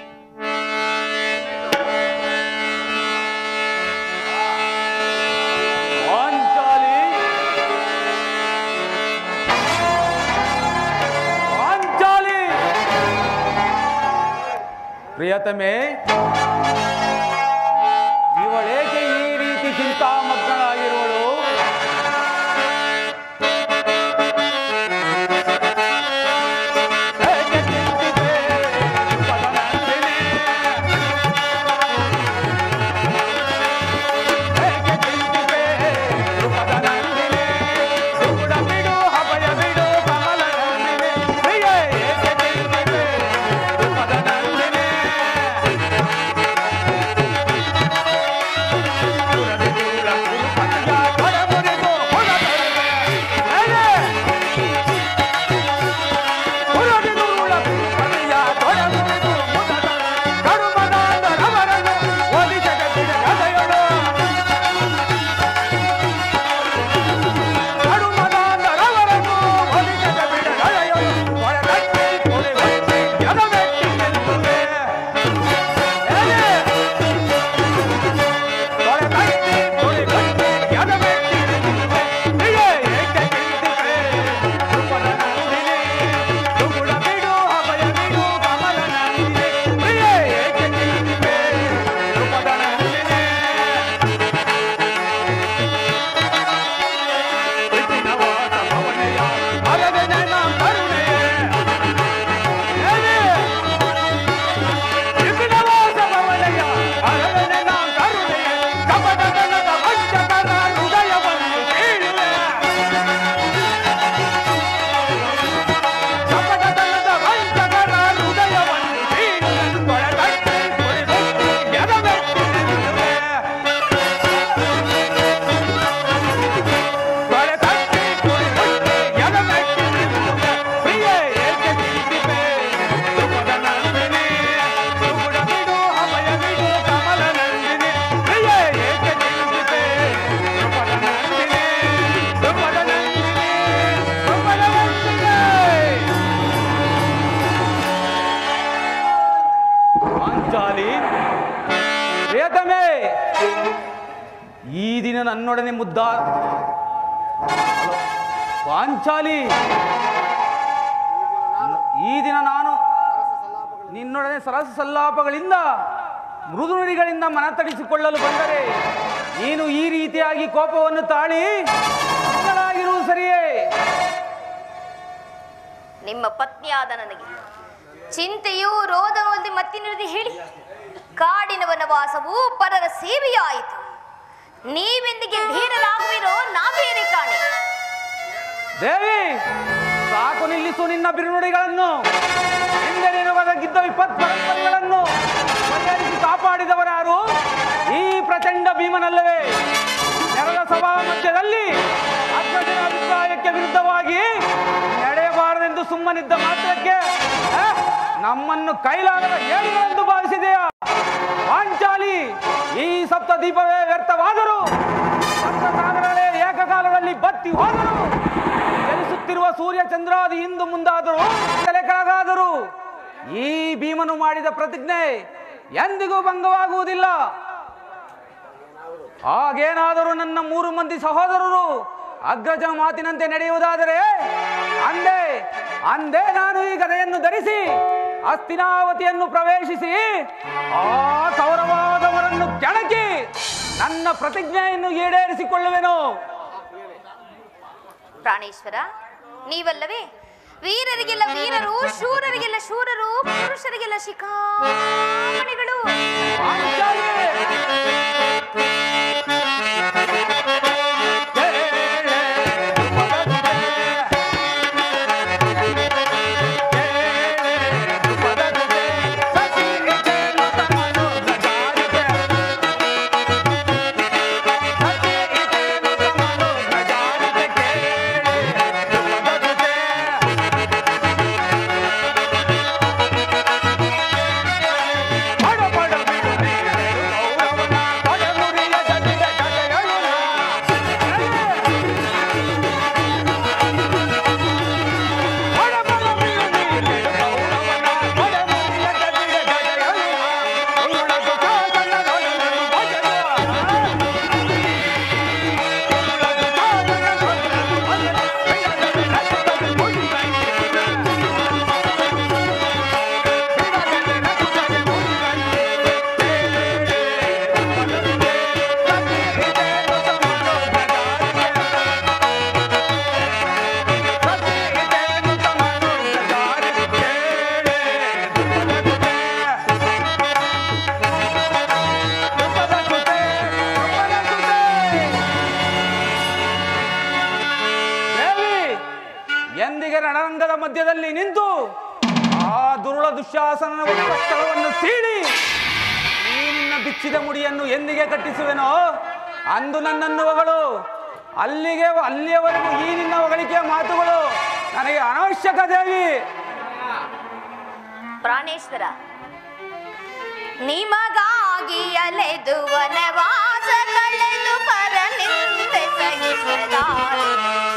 ಪಾಂಚಾಲಿ ಪಾಂಚಾಲಿ ಪ್ರಿಯತಮೆ ಇವಳೇಕೆ ಈ ರೀತಿ ಚಿಂತಾಮಗ್ನಳಾಗಿರುವಳು ಏಕೆ ಚಿಂತಿತೆ ಪದನಂದಿನಿ? ಏಕೆ ಚಿಂತಿತೆ ಪದನಂದಿನಿ? ಸುಗುಣ ಬಿಡು ಅಭಯ ಬಿಡು ಕಮಲನಂದಿನಿ. ಪ್ರಿಯೆ, ಏಕೆ ಚಿಂತಿತೆ ಪದನಂದಿನಿ? ಸುರದಿಗುಳ ಕುರುಪತಿಯ ಕೊಡಮುರಿದು ಹೊರಬರುವೆ. ಏನೇ? ಹುರದಿಗುಳ ಕುರುಪತಿಯ ಕೊಡಮುರಿದು ಮುದದಳು. ಕರುಮನಾದ ರವರನು ಒಲಿ ಜಗತ್ತಿನ ಕಥೆಯೊಳು. ಕರುಮನಾದ ರವರನು ಒಲಿ ಜಗತ್ತಿನ ಕಥೆಯೊಳು. ಒಳಗಟ್ಟಿ ಕೊಲೆಗಟ್ಟಿ ಎದವೆಟ್ಟಿ ನಿಲ್ಲುವೆ. ಏನೇ? ಒಳಗಟ್ಟಿ ಕೊಲೆಗಟ್ಟಿ ಎದವೆಟ್ಟಿ ನಿಲ್ಲುವೆ. ಪ್ರಿಯೆ, ಏಕೆ ಚಿಂತಿತೆ? ಸುಪದ ನಂದಿನಿ. ಸುಗುಣ ಬಿಡು ಅಭಯ ಬಿಡು ಕಮಲ ನಂದಿನಿ. ಪ್ರಿಯೆ, ಏಕೆ ಚಿಂತಿತೆ? ಸುಪದ ನಂದಿನಿ. ವಿಪಿನವಾದ ಭವನೆಯ ಅರವೆನೆ ನಾಂ ಕರುಣೆಯೇ. ಏನೇ? ವಿಪಿನವಾದ ಭವನೆಯ ಅರವೆನೆ ನಾಂ ಕರುಣೆಯೇ. ಕಪಟತನದ ವಂಚಕರ ಹೃದಯವನ್ನು ಕೀಳುವೆ. ಕಪಟತನದ ವಂಚಕರ ಹೃದಯವನ್ನು ಕೀಳುವೆ. ಕೊಳಗಟ್ಟಿ ಕೊಳೆಗಟ್ಟಿ ಎದೆವೆಟ್ಟಿ ನಿಲ್ಲುವೆ. ಕೊಳೆಗಟ್ಟಿ ಕೊಳೆಗಟ್ಟಿ ಎದೆವೆಟ್ಟಿ ನಿಲ್ಲುವೆ. ಪ್ರಿಯೆ, ಏಕೆ ಚಿಂತಿತೆ? ಸುಖದ ನಂದಿನಿ. ಸುಗುಣ ಬಿಡು ಅಭಯ ಬಿಡು ಕಮಲ ನಂದಿನಿ. ಪ್ರಿಯೆ, ಏಕೆ ಚಿಂತಿತೆ? ಸುಖದ ನಂದಿನಿ. ಸುಖದ ನಂದಿನಿ. ಸುಖದ ನಂದಿನಿ. ಪಾಂಚಾಲಿ ಪ್ರಿಯತಮೆ ಈ ದಿನ ನನ್ನೊಡನೆ ಮುದ್ದ ಪಾಂಚಾಲಿ ಈ ದಿನ ನಾನು ನಿನ್ನೊಡನೆ ಸರಸ ಸಲ್ಲಾಪಗಳಿಂದ ಮೃದು ನುಡಿಗಳಿಂದ ಮನತಡಿಸಿಕೊಳ್ಳಲು ಬಂದರೆ ನೀನು ಈ ರೀತಿಯಾಗಿ ಕೋಪವನ್ನು ತಾಳಿ ಸುಮ್ಮನಾಗಿರುವುದು ಸರಿಯೇ ನಿಮ್ಮ ಪತ್ನಿಯಾದ ನನಗೆ ಚಿಂತೆಯೂ ರೋಧವಲ್ಲದೆ ಮತ್ತಿನಿರದೆ ಹೇಳಿ ಕಾಡಿನ ವನವಾಸವು ಪರರ ಸೇವೆಯಾಯಿತು ನೀವೆಂದಿಗೆ ಧೀರರಾಗುವಿರೋ ನಾ ಬೇರೆ ಕಾಣೆ ದೇವಿ ಸಾಕು ನಿಲ್ಲಿಸು ನಿನ್ನ ಬಿರುನುಡಿಗಳನ್ನು ಹಿಂದೆ ನೀನು ಒದಗಿದ್ದ ವಿಪತ್ ಪರಂಪರೆಗಳನ್ನು ಪರಿಹರಿಸಿ ಕಾಪಾಡಿದವರಾರು ಈ ಪ್ರಚಂಡ ಭೀಮನಲ್ಲವೇ ನೆರಳ ಸಭಾ ಮಧ್ಯದಲ್ಲಿ ಅಗ್ರಜನ ಅಭಿಪ್ರಾಯಕ್ಕೆ ವಿರುದ್ಧವಾಗಿ ನಡೆಯಬಾರದೆಂದು ಸುಮ್ಮನಿದ್ದ ಮಾತ್ರಕ್ಕೆ ಆ, ನಮ್ಮನ್ನು ಕೈಲಾಗದ ಏಳುಗಳೆಂದು ಭಾವಿಸಿದೆಯಾ ಪಾಂಚಾಲಿ ಈ ಸಪ್ತ ದೀಪವೇ ವ್ಯರ್ಥವಾದರು ಸಪ್ತ ಸಾಗರಗಳೇ ಏಕಕಾಲದಲ್ಲಿ ಬತ್ತಿ ಹೋದರು ಚಲಿಸುತ್ತಿರುವ ಸೂರ್ಯ ಚಂದ್ರಾದಿ ಇಂದು ಮುಂದಾದರು ತಲೆ ಕೆಳಗಾದರು ಈ ಭೀಮನು ಮಾಡಿದ ಪ್ರತಿಜ್ಞೆ ಎಂದಿಗೂ ಭಂಗವಾಗುವುದಿಲ್ಲ ಹಾಗೇನಾದರೂ ನನ್ನ ಮೂರು ಮಂದಿ ಸಹೋದರರು ಅಗ್ರಜನ ಮಾತಿನಂತೆ ನಡೆಯುವುದಾದರೆ ಅಂದೇ ಅಂದೇ ನಾನು ಈ ಗದೆಯನ್ನು ಧರಿಸಿ ಹಸ್ತಿನಾವತಿಯನ್ನು ಪ್ರವೇಶಿಸಿ ಆ ಕೌರವಾದವರನ್ನು ಕೆಣಕಿ ನನ್ನ ಪ್ರತಿಜ್ಞೆಯನ್ನು ಈಡೇರಿಸಿಕೊಳ್ಳುವೆನು ಪ್ರಾಣೇಶ್ವರ ನೀವಲ್ಲವೇ ವೀರರಿಗೆಲ್ಲ ವೀರರು ಶೂರರಿಗೆಲ್ಲ ಶೂರರು ಪುರುಷರಿಗೆಲ್ಲ ಶಿಖಾಮಣಿಗಳು ಪಾಂಚಾಲಿ! ಪಡ ಪಡ ಬಿಡು ನೀನು ಗೌರವನ ಪಡನುರಿಯ ರಣರಂಗದ ಮಧ್ಯದಲ್ಲಿ ನಿಂತು ಆ ದುರುಳ ದುಶ್ಯಾಸನನ ಸ್ಥಳವನ್ನು ಸೀಳಿ ಈ ನಿನ್ನ ಬಿಚ್ಚಿದ ಮುಡಿಯನ್ನು ಎಂದಿಗೆ ಕಟ್ಟಿಸುವೆನೋ ಅಂದು ನನ್ನನ್ನು ಹೊಗಳು ಅಲ್ಲಿಗೆ ಅಲ್ಲಿಯವರೆಗೂ ಈ ನಿನ್ನ ಹೊಗಳಿಕೆಯ ಮಾತುಗಳು ನನಗೆ ಅನವಶ್ಯಕ ದೇವಿ ಪ್ರಾಣೇಶ್ವರ ನಿಮಗಾಗಿ ಅಲೆದು ವನವಾಸ ಕಳೆದು ಪರನಿಂದೆ ಸಹಿಸದಾರೆ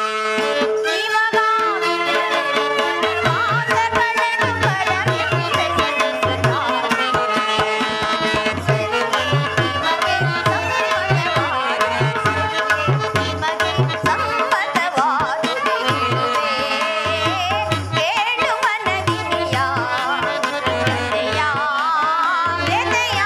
ನಿಮಗಾಗಿ ಅಲೆದು ವನವಾಸ ಕಳೆದು ಪರನಿಂದೆ ಸಹಿಸದಾರೆ. ನಿಮಗೆ ಸಂಪದವಾದುದೇ ಕೇಳು ಮನದಿನಿಯ ಹೃದಯ ಹೃದಯ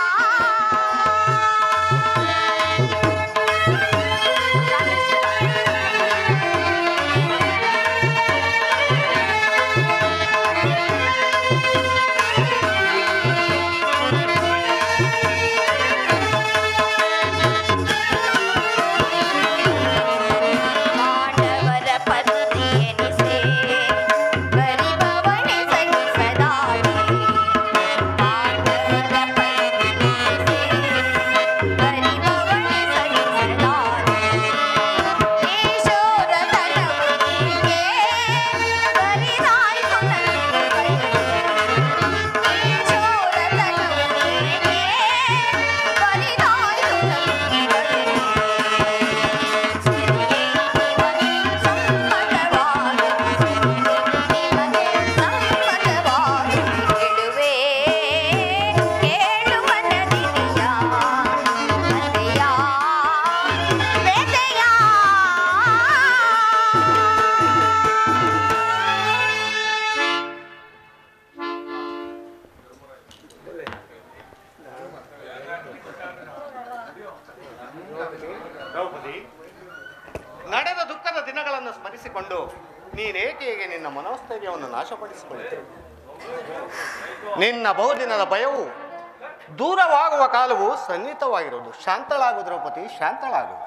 ಮಾನವರ ಪತ್ನಿಯನಿಸೆ ಗರಿಬವನೆ ಸಹಿಸದಾರೆ ಮಾನವರ ಪತ್ನಿಯನಿಸೆ ಗರಿಬವನೆ ಸಹಿಸದಾರೆ ಈಶೋರ ತನವನಿಗೆ ಗರಿದಾಯ್ತು ನನಗೆ ಈಶೋರ ತನವನಿಗೆ ಗರಿದಾಯ್ತು ನನಗೆ ದ್ರೌಪದಿ ನಡೆದ ದುಃಖದ ದಿನಗಳನ್ನು ಸ್ಮರಿಸಿಕೊಂಡು ನೀನೇಕೆ ಹೀಗೆ ನಿನ್ನ ಮನೋಸ್ಥೈರ್ಯವನ್ನು ನಾಶಪಡಿಸಿಕೊಳ್ಳುತ್ತೆ ನಿನ್ನ ಬಹುದಿನದ ಭಯವು ದೂರವಾಗುವ ಕಾಲವು ಸನ್ನಿಹಿತವಾಗಿರುವುದು ಶಾಂತಳಾಗು ದ್ರೌಪದಿ ಶಾಂತಳಾಗು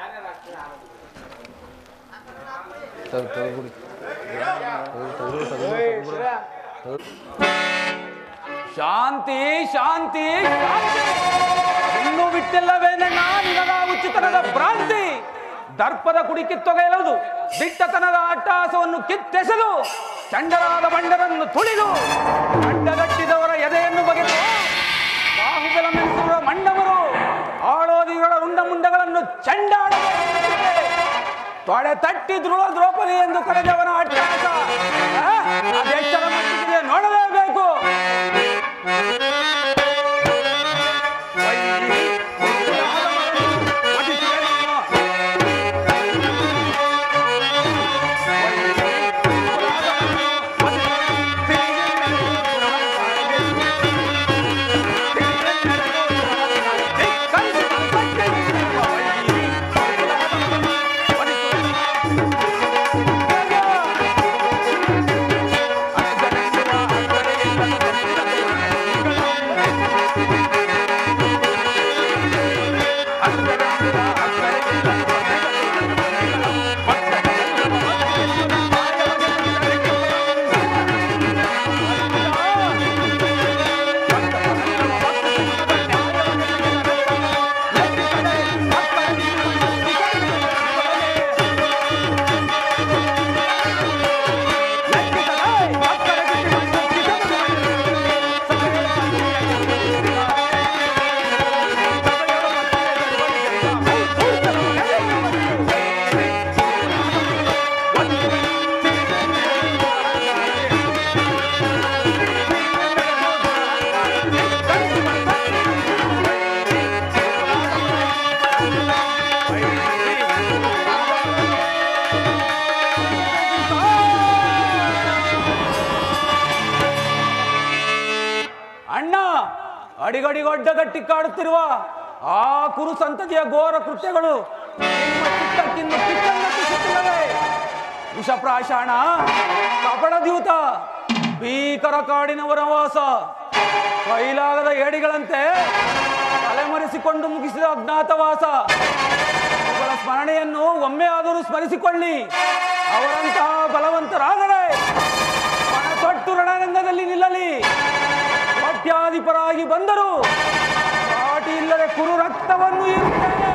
ಶಾಂತಿ ಶಾಂತಿ ಶಾಂತಿ ಇನ್ನು ಬಿಟ್ಟಿಲ್ಲವೇನಣ್ಣ ನಿನಗ ಉಚಿತನದ ಭ್ರಾಂತಿ ದರ್ಪದ ಕುಡಿ ಕಿತ್ತೊಗೆಯಲದು ದಿಟ್ಟತನದ ಅಟ್ಟಹಾಸವನ್ನು ಕಿತ್ತೆಸೆದು ಚಂಡರಾದ ಬಂಡರನ್ನು ತುಳಿದು ಅಡ್ಡಗಟ್ಟಿದವರ ಎದೆಯನ್ನು ಬಗೆದು ಬಾಹುಬಲ ಮೆರೆಸುವ ಮಂಡವರು ಆಳೋದಿಗಳ ಉಂಡ ಮುಂಡಗಳನ್ನು ಚಂಡಾಡ ತೊಡೆ ತಟ್ಟಿ ಧ್ರುವ ದ್ರೌಪದಿ ಎಂದು ಕರೆದವನ ಅಟ್ಟಹಾಸ ಆ? ಅದೆಷ್ಟರ ಮಟ್ಟಿಗಿದೆ ನೋಡಲೇಬೇಕು ಅಣ್ಣ ಅಡಿಗಡಿಗೊಡ್ಡಗಟ್ಟಿ ಕಾಡುತ್ತಿರುವ ಆ ಕುರು ಸಂತತಿಯ ಘೋರ ಕೃತ್ಯಗಳು ನಿಮ್ಮ ಚಿತ್ತಕ್ಕಿನ್ನು ಕಿಚ್ಚನ್ನಟ್ಟಿಸುತ್ತಿಲ್ಲವೇ ವಿಷಪ್ರಾಶಾಣ ಕಪಡ ದ್ಯೂತ ಭೀಕರ ಕಾಡಿನ ವನವಾಸ ಕೈಲಾಗದ ಏಡಿಗಳಂತೆ ತಲೆಮರೆಸಿಕೊಂಡು ಮುಗಿಸಿದ ಅಜ್ಞಾತವಾಸ ಇವುಗಳ ಸ್ಮರಣೆಯನ್ನು ಒಮ್ಮೆ ಆದರೂ ಸ್ಮರಿಸಿಕೊಳ್ಳಿ ಅವರಂತಹ ಬಲವಂತರಾದರೆ ರಾಜ್ಯಾಧಿಪರಾಗಿ ಬಂದರು ಸಾಟಿ ಇಲ್ಲದೆ ಕುರು ರಕ್ತವನ್ನು ಇರುತ್ತೇನೆ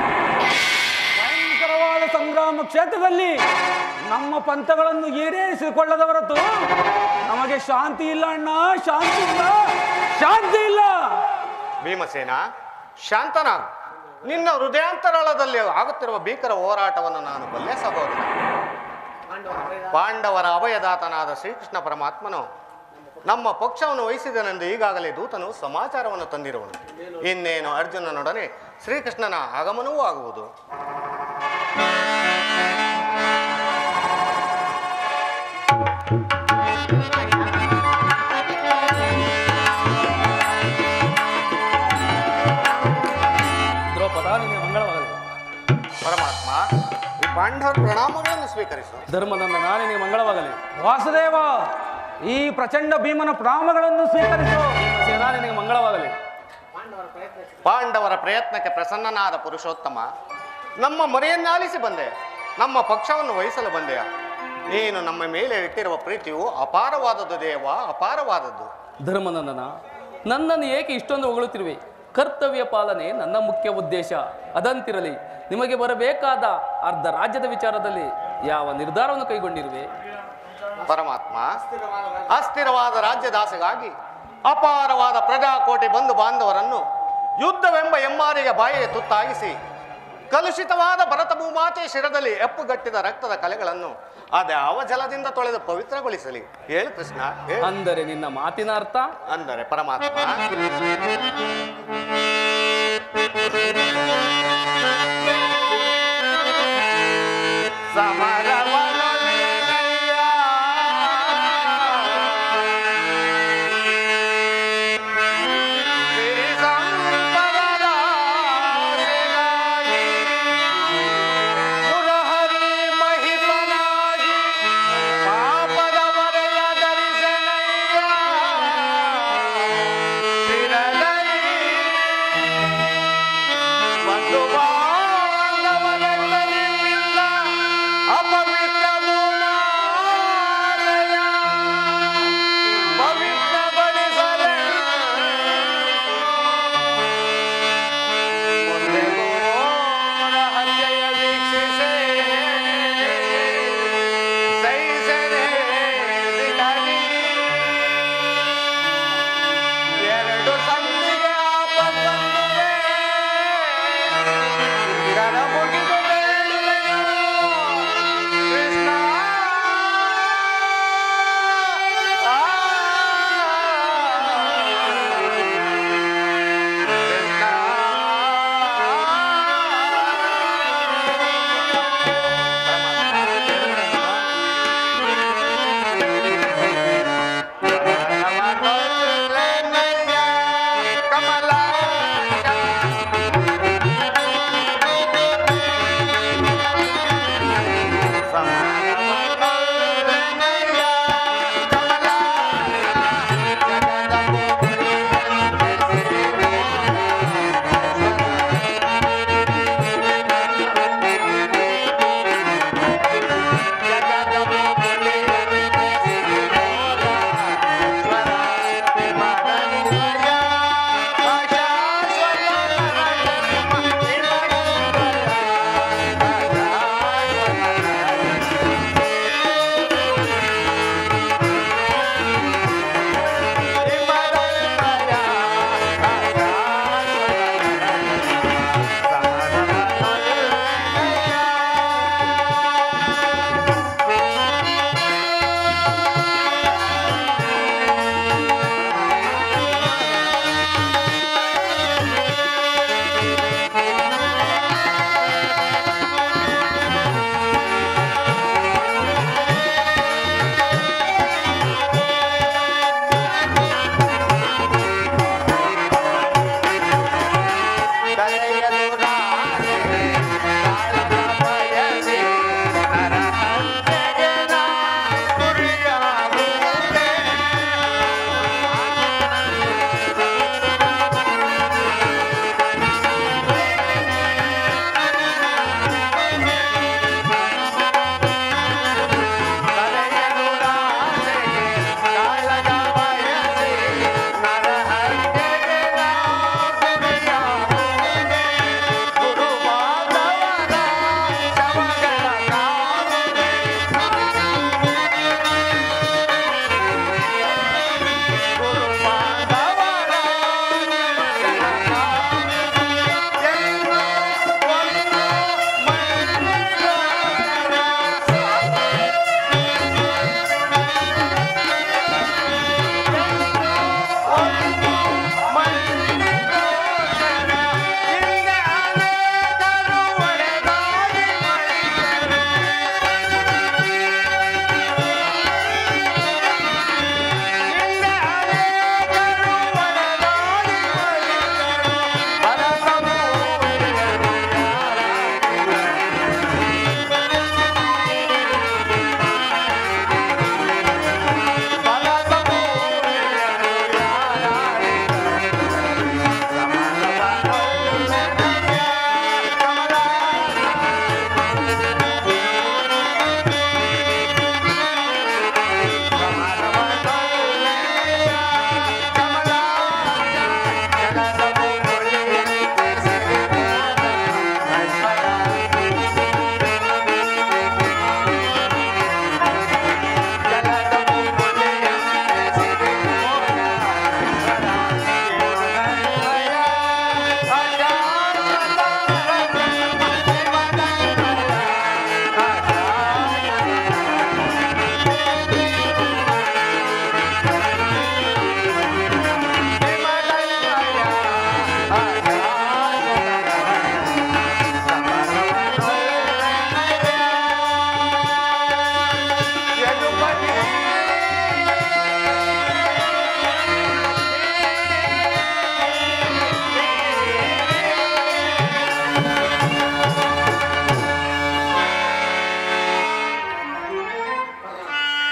ಭಯಂಕರವಾದ ಸಂಗ್ರಾಮ ಕ್ಷೇತ್ರದಲ್ಲಿ ನಮ್ಮ ಪಂಥಗಳನ್ನು ಈಡೇರಿಸಿಕೊಳ್ಳದ ಹೊರತು ನಮಗೆ ಶಾಂತಿ ಇಲ್ಲ ಅಣ್ಣ ಶಾಂತಿ ಇಲ್ಲ ಶಾಂತಿ ಇಲ್ಲ ಭೀಮಸೇನ ಶಾಂತನಾಗು ನಿನ್ನ ಹೃದಯಾಂತರಾಳದಲ್ಲಿ ಆಗುತ್ತಿರುವ ಭೀಕರ ಹೋರಾಟವನ್ನು ನಾನು ಬಲ್ಲೆ ಸಹೋದರ ಪಾಂಡವರ ಅಭಯದಾತನಾದ ಶ್ರೀಕೃಷ್ಣ ಪರಮಾತ್ಮನು ನಮ್ಮ ಪಕ್ಷವನ್ನು ವಹಿಸಿದನೆಂದು ಈಗಾಗಲೇ ದೂತನು ಸಮಾಚಾರವನ್ನು ತಂದಿರುವನು ಇನ್ನೇನು ಅರ್ಜುನನೊಡನೆ ಶ್ರೀಕೃಷ್ಣನ ಆಗಮನವೂ ಆಗುವುದು ದ್ರೌಪದ ನಿನಗೆ ಮಂಗಳವಾಗಲಿ ಪರಮಾತ್ಮ ಈ ಪಾಂಡವರ ಪ್ರಣಾಮಗಳನ್ನು ಸ್ವೀಕರಿಸು ಧರ್ಮನಂದನ ನಿನಗೆ ಮಂಗಳವಾಗಲಿ ವಾಸುದೇವ ಈ ಪ್ರಚಂಡ ಭೀಮನ ಪ್ರಣಾಮಗಳನ್ನು ಸ್ವೀಕರಿಸು ಸೇನಾ ನಿನಗೆ ಮಂಗಳವಾಗಲಿ ಪಾಂಡವರ ಪ್ರಯತ್ನಕ್ಕೆ ಪ್ರಸನ್ನನಾದ ಪುರುಷೋತ್ತಮ ನಮ್ಮ ಮೊರೆಯನ್ನಾಲಿಸಿ ಬಂದೆ ನಮ್ಮ ಪಕ್ಷವನ್ನು ವಹಿಸಲು ಬಂದೆಯ ನೀನು ನಮ್ಮ ಮೇಲೆ ಇಟ್ಟಿರುವ ಪ್ರೀತಿಯು ಅಪಾರವಾದದ್ದು ದೇವ ಅಪಾರವಾದದ್ದು ಧರ್ಮನಂದನ ನನ್ನನ್ನು ಏಕೆ ಇಷ್ಟೊಂದು ಹೊಗಳುತ್ತಿರುವೆ ಕರ್ತವ್ಯ ಪಾಲನೆ ನನ್ನ ಮುಖ್ಯ ಉದ್ದೇಶ ಅದಂತಿರಲಿ ನಿಮಗೆ ಬರಬೇಕಾದ ಅರ್ಧ ರಾಜ್ಯದ ವಿಚಾರದಲ್ಲಿ ಯಾವ ನಿರ್ಧಾರವನ್ನು ಕೈಗೊಂಡಿರುವೆ ಪರಮಾತ್ಮ ಅಸ್ಥಿರವಾದ ರಾಜ್ಯದಾಸೆಗಾಗಿ ಅಪಾರವಾದ ಪ್ರಜಾಕೋಟಿ ಬಂಧು ಬಾಂಧವರನ್ನು ಯುದ್ಧವೆಂಬ ಎಮ್ಮಾರಿಗೆ ಬಾಯಿಗೆ ತುತ್ತಾಗಿಸಿ ಕಲುಷಿತವಾದ ಭರತ ಭೂಮಾತೆ ಶಿರದಲ್ಲಿ ಎಪ್ಪುಗಟ್ಟಿದ ರಕ್ತದ ಕಲೆಗಳನ್ನು ಅದ್ಯಾವ ಜಲದಿಂದ ತೊಳೆದು ಪವಿತ್ರಗೊಳಿಸಲಿ ಹೇಳು ಕೃಷ್ಣ ಹೇಳು. ಅಂದರೆ ನಿನ್ನ ಮಾತಿನ ಅರ್ಥ ಅಂದರೆ ಪರಮಾತ್ಮ ಸಮರವನೊಲಿನಯ್ಯ. ಸಿರಿ ಸಂಪದದ ಆಸೆಗಾಗಿ ಮುರಹರಿ ಮಹಿಮನಾಗಿ ಪಾಪದ ಮರೆಯ ಧರಿಸನಯ್ಯ ಶಿರದಲ್ಲಿ ಬಂಧು ಬಾಂಧವರೆಲ್ಲರಿಲ್ಲ ಅಪವಿತ್ರ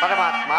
ಪರಮಾತ್ಮ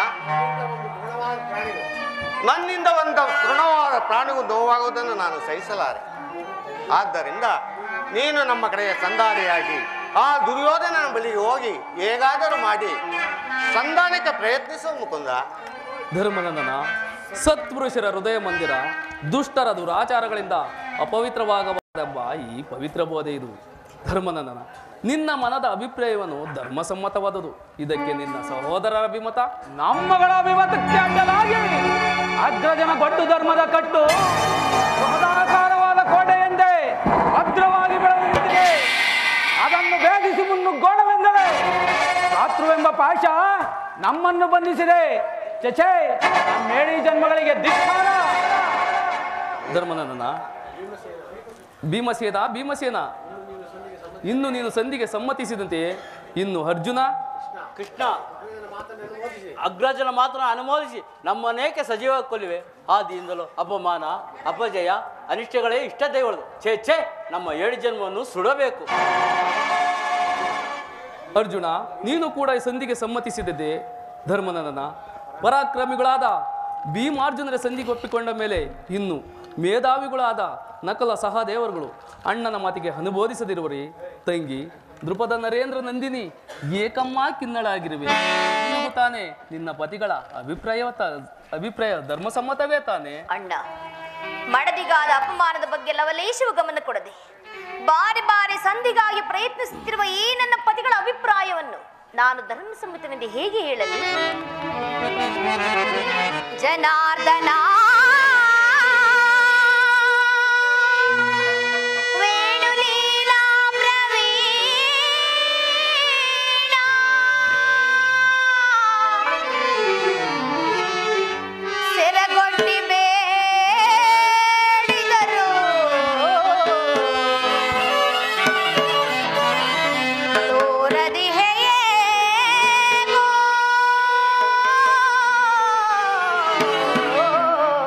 ನನ್ನಿಂದ ಒಂದು ತೃಣವಾದ ಪ್ರಾಣಿಗೂ ನೋವಾಗುವುದನ್ನು ನಾನು ಸಹಿಸಲಾರೆ ಆದ್ದರಿಂದ ನೀನು ನಮ್ಮ ಕಡೆಗೆ ಸಂಧಾನಿಯಾಗಿ ಆ ದುರ್ಯೋಧನನ ಬಳಿಗೆ ಹೋಗಿ ಹೇಗಾದರೂ ಮಾಡಿ ಸಂಧಾನಕ್ಕೆ ಪ್ರಯತ್ನಿಸುವ ಮುಕುಂದ ಧರ್ಮನಂದನ ಸತ್ಪುರುಷರ ಹೃದಯ ಮಂದಿರ ದುಷ್ಟರ ದುರಾಚಾರಗಳಿಂದ ಅಪವಿತ್ರವಾಗಬಾರದೆಂಬ ಈ ಪವಿತ್ರ ಬೋಧೆ ಇದು ಧರ್ಮನಂದನ ನಿನ್ನ ಮನದ ಅಭಿಪ್ರಾಯವನ್ನು ಧರ್ಮಸಮ್ಮತವಾದುದು ಇದಕ್ಕೆ ನಿನ್ನ ಸಹೋದರರ ಅಭಿಮತ ನಮ್ಮಗಳ ಅಭಿಮತಕ್ಕೆ ಅಡ್ಡಲಾಗಿ ಅಗ್ರಜನ ಗೊಡ್ಡು ಧರ್ಮದ ಕಟ್ಟು ಬೃಹದಾಕಾರವಾದ ಕೋಟೆ ಎಂದೇ ಭದ್ರವಾಗಿ ಬೆಳೆದು ನಿಂತಿದೆ ಅದನ್ನು ಭೇದಿಸಿ ಮುನ್ನುಗ್ಗೋಣವೆಂದರೆ ಶಾತ್ರುವೆಂಬ ಪಾಶ ನಮ್ಮನ್ನು ಬಂಧಿಸಿದೆ ಚಚೆ ನಮ್ಮೇಳಿ ಜನ್ಮಗಳಿಗೆ ಧಿಕ್ಕಾರ ಧರ್ಮನಂದನ ಭೀಮಸೇನ ಭೀಮಸೇನ ಇನ್ನು ನೀನು ಸಂಧಿಗೆ ಸಮ್ಮತಿಸಿದಂತೆ ಇನ್ನು ಅರ್ಜುನ ಕೃಷ್ಣ ಅಗ್ರಜನ ಮಾತ್ರ ಅನುಮೋದಿಸಿ ನಮ್ಮನೇಕೆ ಸಜೀವ ಕೊಲ್ಲಿವೆ ಆದಿಯಿಂದಲೂ ಅಪಮಾನ ಅಪಜಯ ಅನಿಷ್ಟಗಳೇ ಇಷ್ಟ ದೈವಗಳು ಛೇ ಛೇ ನಮ್ಮ ಏಳು ಜನ್ಮವನ್ನು ಸುಡಬೇಕು ಅರ್ಜುನ ನೀನು ಕೂಡ ಈ ಸಂಧಿಗೆ ಸಮ್ಮತಿಸಿದ್ದೆ ಧರ್ಮನಂದನ ಪರಾಕ್ರಮಿಗಳಾದ ಭೀಮಾರ್ಜುನರ ಸಂಧಿಗೆ ಒಪ್ಪಿಕೊಂಡ ಮೇಲೆ ಇನ್ನು ಮೇಧಾವಿಗಳಾದ ನಕಲ ಸಹದೇವರುಗಳು ಅಣ್ಣನ ಮಾತಿಗೆ ಅನುಬೋಧಿಸದಿರುವರಿ ತಂಗಿ ದೃಪದ ನರೇಂದ್ರ ನಂದಿನಿ ಏಕಮ್ಮ ಕಿನ್ನಳಾಗಿರುವೆ ನಿನಗೂ ತಾನೇ ನಿನ್ನ ಪತಿಗಳ ಅಭಿಪ್ರಾಯ ಅಭಿಪ್ರಾಯ ಧರ್ಮಸಮ್ಮತವೇ ತಾನೇ ಅಣ್ಣ ಮಡದಿಗಾದ ಅಪಮಾನದ ಬಗ್ಗೆ ಲವಲೇಶವು ಗಮನ ಕೊಡದೆ ಬಾರಿ ಬಾರಿ ಸಂಧಿಗಾಗಿ ಪ್ರಯತ್ನಿಸುತ್ತಿರುವ ಈ ನನ್ನ ಪತಿಗಳ ಅಭಿಪ್ರಾಯವನ್ನು ನಾನು ಧರ್ಮಸಮ್ಮತವೆಂದು ಹೇಗೆ ಹೇಳಲಿ ಜನಾರ್ದನ ವೇಣುಲೀಲಾ ಪ್ರವೀಣ ಸೆರಗೊಡ್ಡಿ ಬೇಡಿದರು ತೋರದಿಹೆಯೇಗೋ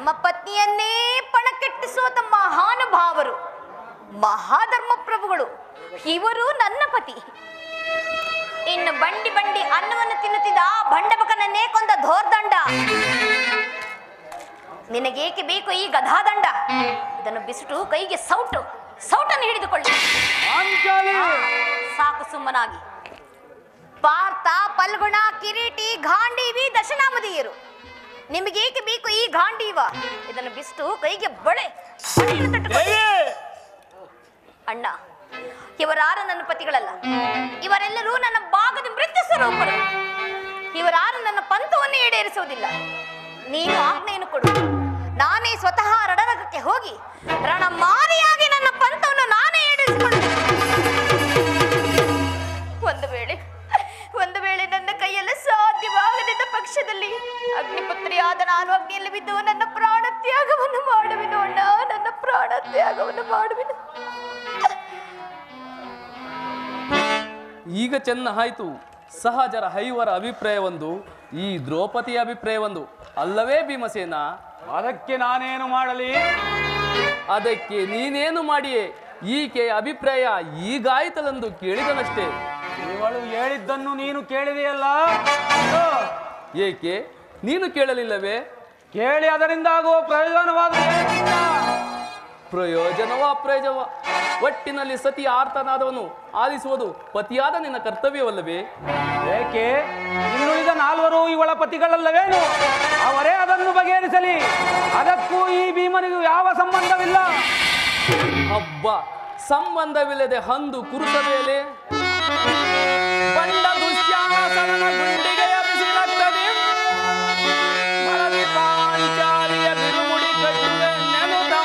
ತಮ್ಮ ಪತ್ನಿಯನ್ನೇ ಪಣಕ್ಕೆಟ್ಟಿಸುವ ಮಹಾನುಭಾವರು ಮಹಾಧರ್ಮ ಪ್ರಭುಗಳು ಇವರು ನನ್ನ ಪತಿ ಇನ್ನು ಬಂಡಿ ಬಂಡಿ ಅನ್ನವನ್ನು ತಿನ್ನುತ್ತಿದ್ದ ಆ ಭಂಡಬಕನನ್ನೇ ಕೊಂದ ಧೋರ್ದಂಡ ನಿನಗೇಕೆ ಬೇಕು ಈ ಗದಾದಂಡ ಇದನ್ನು ಬಿಸಿಟು ಕೈಗೆ ಸೌಟು ಸೌಟನ್ನು ಹಿಡಿದುಕೊಳ್ಳಿ ಸಾಕು ಸುಮ್ಮನಾಗಿ ಪಾರ್ಥ ಪಲ್ಗುಣ ಕಿರೀಟಿ ಗಾಂಡೀವಿ ದಶನಾಮದಿಯರು ನಿಮಗೇಕೆ ಬೇಕು ಈ ಗಾಂಡೀವ ಇದನ್ನು ಬಿಸಿಟು ಕೈಗೆ ಬಳೆ ಬಳೆಯನ್ನು ತಟ್ಟುಕೊಳ್ಳಿ. ಅಣ್ಣ ಇವರಾರು ನನ್ನ ಪತಿಗಳಲ್ಲ ಇವರೆಲ್ಲರೂ ನನ್ನ ಭಾಗದ ಮೃತ್ಯು ಸ್ವರೂಪರು ಇವರಾರು ನನ್ನ ಪಂಥವನ್ನು ಈಡೇರಿಸುವುದಿಲ್ಲ ನೀನು ಆಜ್ಞೆಯನ್ನು ಕೊಡು ನಾನೇ ಸ್ವತಃ ರಣರಂಗಕ್ಕೆ ಹೋಗಿ ರಣಮಾರಿಯಾಗಿ ನನ್ನ ಪಂಥವನ್ನು ನಾನೇ ಈಡೇರಿಸಿಕೊಳ್ಳುತ್ತೇನೆ ಒಂದು ವೇಳೆ ಒಂದು ವೇಳೆ ನನ್ನ ಕೈಯಲ್ಲಿ ಸಾಧ್ಯವಾಗದಿದ್ದ ಪಕ್ಷದಲ್ಲಿ ಅಗ್ನಿಪುತ್ರಿಯಾದ ನಾನು ಅಗ್ನಿಯಲ್ಲಿ ಬಿದ್ದು ನನ್ನ ಪ್ರಾಣ ತ್ಯಾಗವನ್ನು ಮಾಡುವೆನು ಅಣ್ಣ ನನ್ನ ಪ್ರಾಣ ತ್ಯಾಗವನ್ನು ಮಾಡುವೆನು ಈಗ ಚೆನ್ನ ಆಯ್ತು ಸಹಜರ ಐವರ ಅಭಿಪ್ರಾಯವೊಂದು ಈ ದ್ರೌಪದಿಯ ಅಭಿಪ್ರಾಯವೊಂದು ಅಲ್ಲವೇ ಭೀಮಸೇನ ಅದಕ್ಕೆ ನಾನೇನು ಮಾಡಲಿ ಅದಕ್ಕೆ ನೀನೇನು ಮಾಡಿಯೇ ಈಕೆ ಅಭಿಪ್ರಾಯ ಈಗಾಯ್ತಲೆಂದು ಕೇಳಿದನಷ್ಟೇ ಇವಳು ಹೇಳಿದ್ದನ್ನು ನೀನು ಕೇಳಿದೆಯಲ್ಲ ಓ, ಏಕೆ ನೀನು ಕೇಳಲಿಲ್ಲವೇ ಕೇಳಿ ಅದರಿಂದ ಆಗುವ ಪ್ರಯೋಜನವಾದ ಏನಿಲ್ಲ. ಪ್ರಯೋಜನವ ಅಪ್ರಯೋಜನವ ಒಟ್ಟಿನಲ್ಲಿ ಸತಿ ಆರ್ತನಾದವನು ಆಲಿಸುವುದು ಪತಿಯಾದ ನಿನ್ನ ಕರ್ತವ್ಯವಲ್ಲವೇ ಏಕೆ ಇನ್ನುಳಿದ ನಾಲ್ವರು ಇವಳ ಪತಿಗಳಲ್ಲವೇನು ಅವರೇ ಅದನ್ನು ಬಗೆಹರಿಸಲಿ ಅದಕ್ಕೂ ಈ ಭೀಮನಿಗೂ ಯಾವ ಸಂಬಂಧವಿಲ್ಲ ಹಬ್ಬ ಸಂಬಂಧವಿಲ್ಲದೆ ಹಂದು ಕುರುತ ಮೇಲೆ ಬಂಡ ದುಶ್ಯಾಸನನ ಗುಂಡಿಗೆಯ ಬಿಸಿ ರಕ್ತದಿ ಬಳಲಿ ಪಾಂಚಾಲಿಯ ಬಿರುಮುಡಿ ಕಟ್ಟುವೆ ನೆನುತ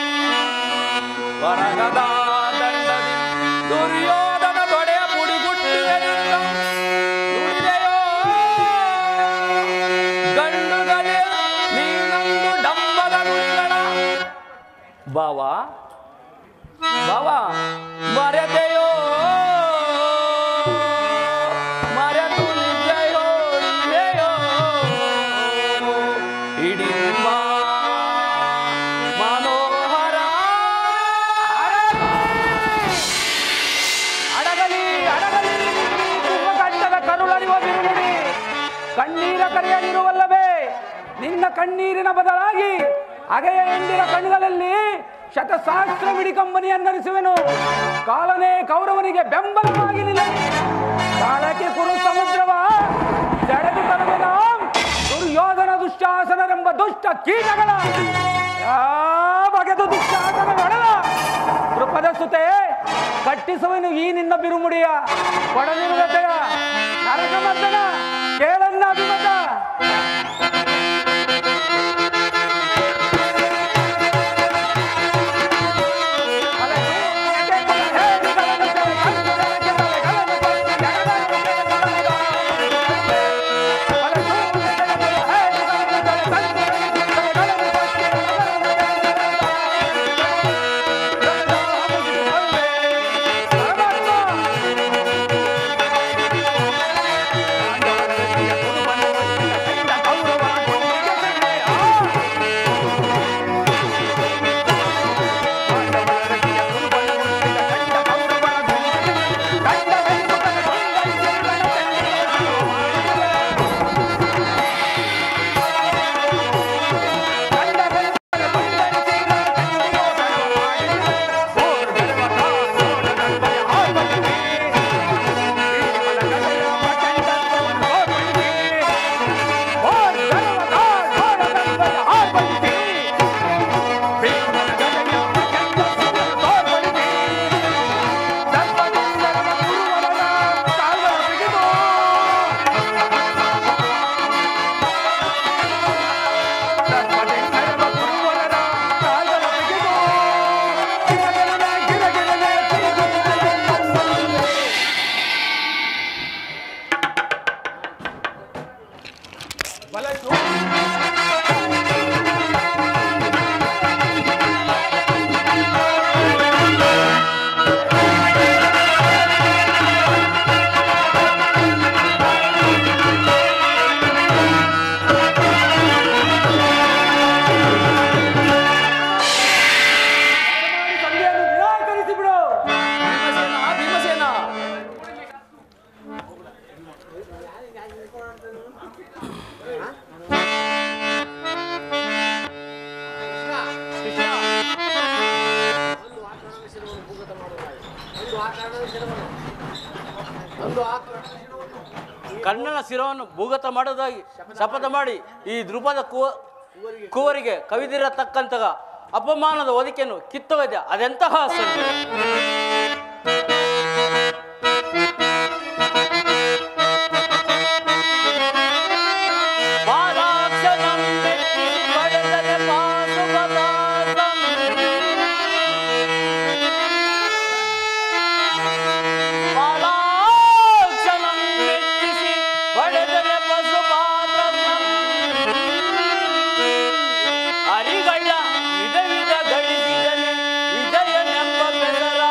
ವರಗದ ದಂಡದಿ ದುರ್ಯೋಧನ ತೊಡೆಯ ಪುಡಿಗುಟ್ಟಿವೆ ನಿಂತ ನುಡಿದೆಯೋ ಗಂಡುಗಳೇ ನೀನೊಂದು ಡಂಬದ ನುಡಿಗಳ ಬಾವಾ ಬಾವಾ ಮರೆತೆಯೋ ಮರೆತು ನಿಜೆಯೋ ಇಲ್ಲೆಯೋ ಇಡಿಂಬ ಮನೋಹರ ಅಡಗಲಿ ಅಡಗಲಿ ಕಟ್ಟದ ಕರುಳರಿವ ಬಿರುನುಡಿ ಕಣ್ಣೀರ ಕರೆಯಲಿರುವಲ್ಲವೇ ನಿನ್ನ ಕಣ್ಣೀರಿನ ಬದಲಾಗಿ ಅಗೆಯ ಎಂದಿನ ಕಣ್ಣುಗಳಲ್ಲಿ ಶತಸಹಸ್ರ ಮಿಡಿ ಕಂಬನಿಯನ್ನರಿಸುವೆನು ಕಾಲನೇ ಕೌರವನಿಗೆ ಬೆಂಬಲವಾಗಿ ನಿಲ್ಲ ಕಾಲಕ್ಕೆ ಕುರು ಸಮುದ್ರವ ಜಡದು ತರುವೆನ ದುರ್ಯೋಧನ ದುಶ್ಯಾಸನರೆಂಬ ದುಷ್ಟ ಕೀಟಗಳ ಯಾವ ಬಗೆದು ದುಶ್ಯಾಸನ ಹೊಡೆದ ಕೃಪದ ಸುತೆ ಕಟ್ಟಿಸುವನು ಈ ನಿನ್ನ ಬಿರುಮುಡಿಯ ಕೊಡನಿರುಗತೆಯ ನರಕಮರ್ದನ ಕೇಳನ್ನ ಅಭಿಮತ ಆ ಕಣ್ಣನ ಶಿರವನ್ನು ಭೂಗತ ಮಾಡೋದಾಗಿ ಶಪಥ ಮಾಡಿ ಈ ದೃಪದ ಕುವ ಕುವರಿಗೆ ಕವಿದಿರತಕ್ಕಂತಹ ಅಪಮಾನದ ಒದಕೆಯನ್ನು ಕಿತ್ತೊಗೆದ ಅದೆಂತಹ ಸಂಧಿ ಪಾದಾಕ್ಷರಂ ಮೆಚ್ಚಿ ಪಡೆದರೆ ಪಾಶುಪದಾಸಂ. ಪಾದಾಕ್ಷರಂ ಮೆಚ್ಚಿಸಿ ಪಡೆದರೆ ಪಶುಪಾತ್ರಂ. ಅರಿಗಳ ವಿಧ ವಿಧ ಗಳಿಸಿದನೆ ವಿಜಯನೆಂಬ ಬೆದರ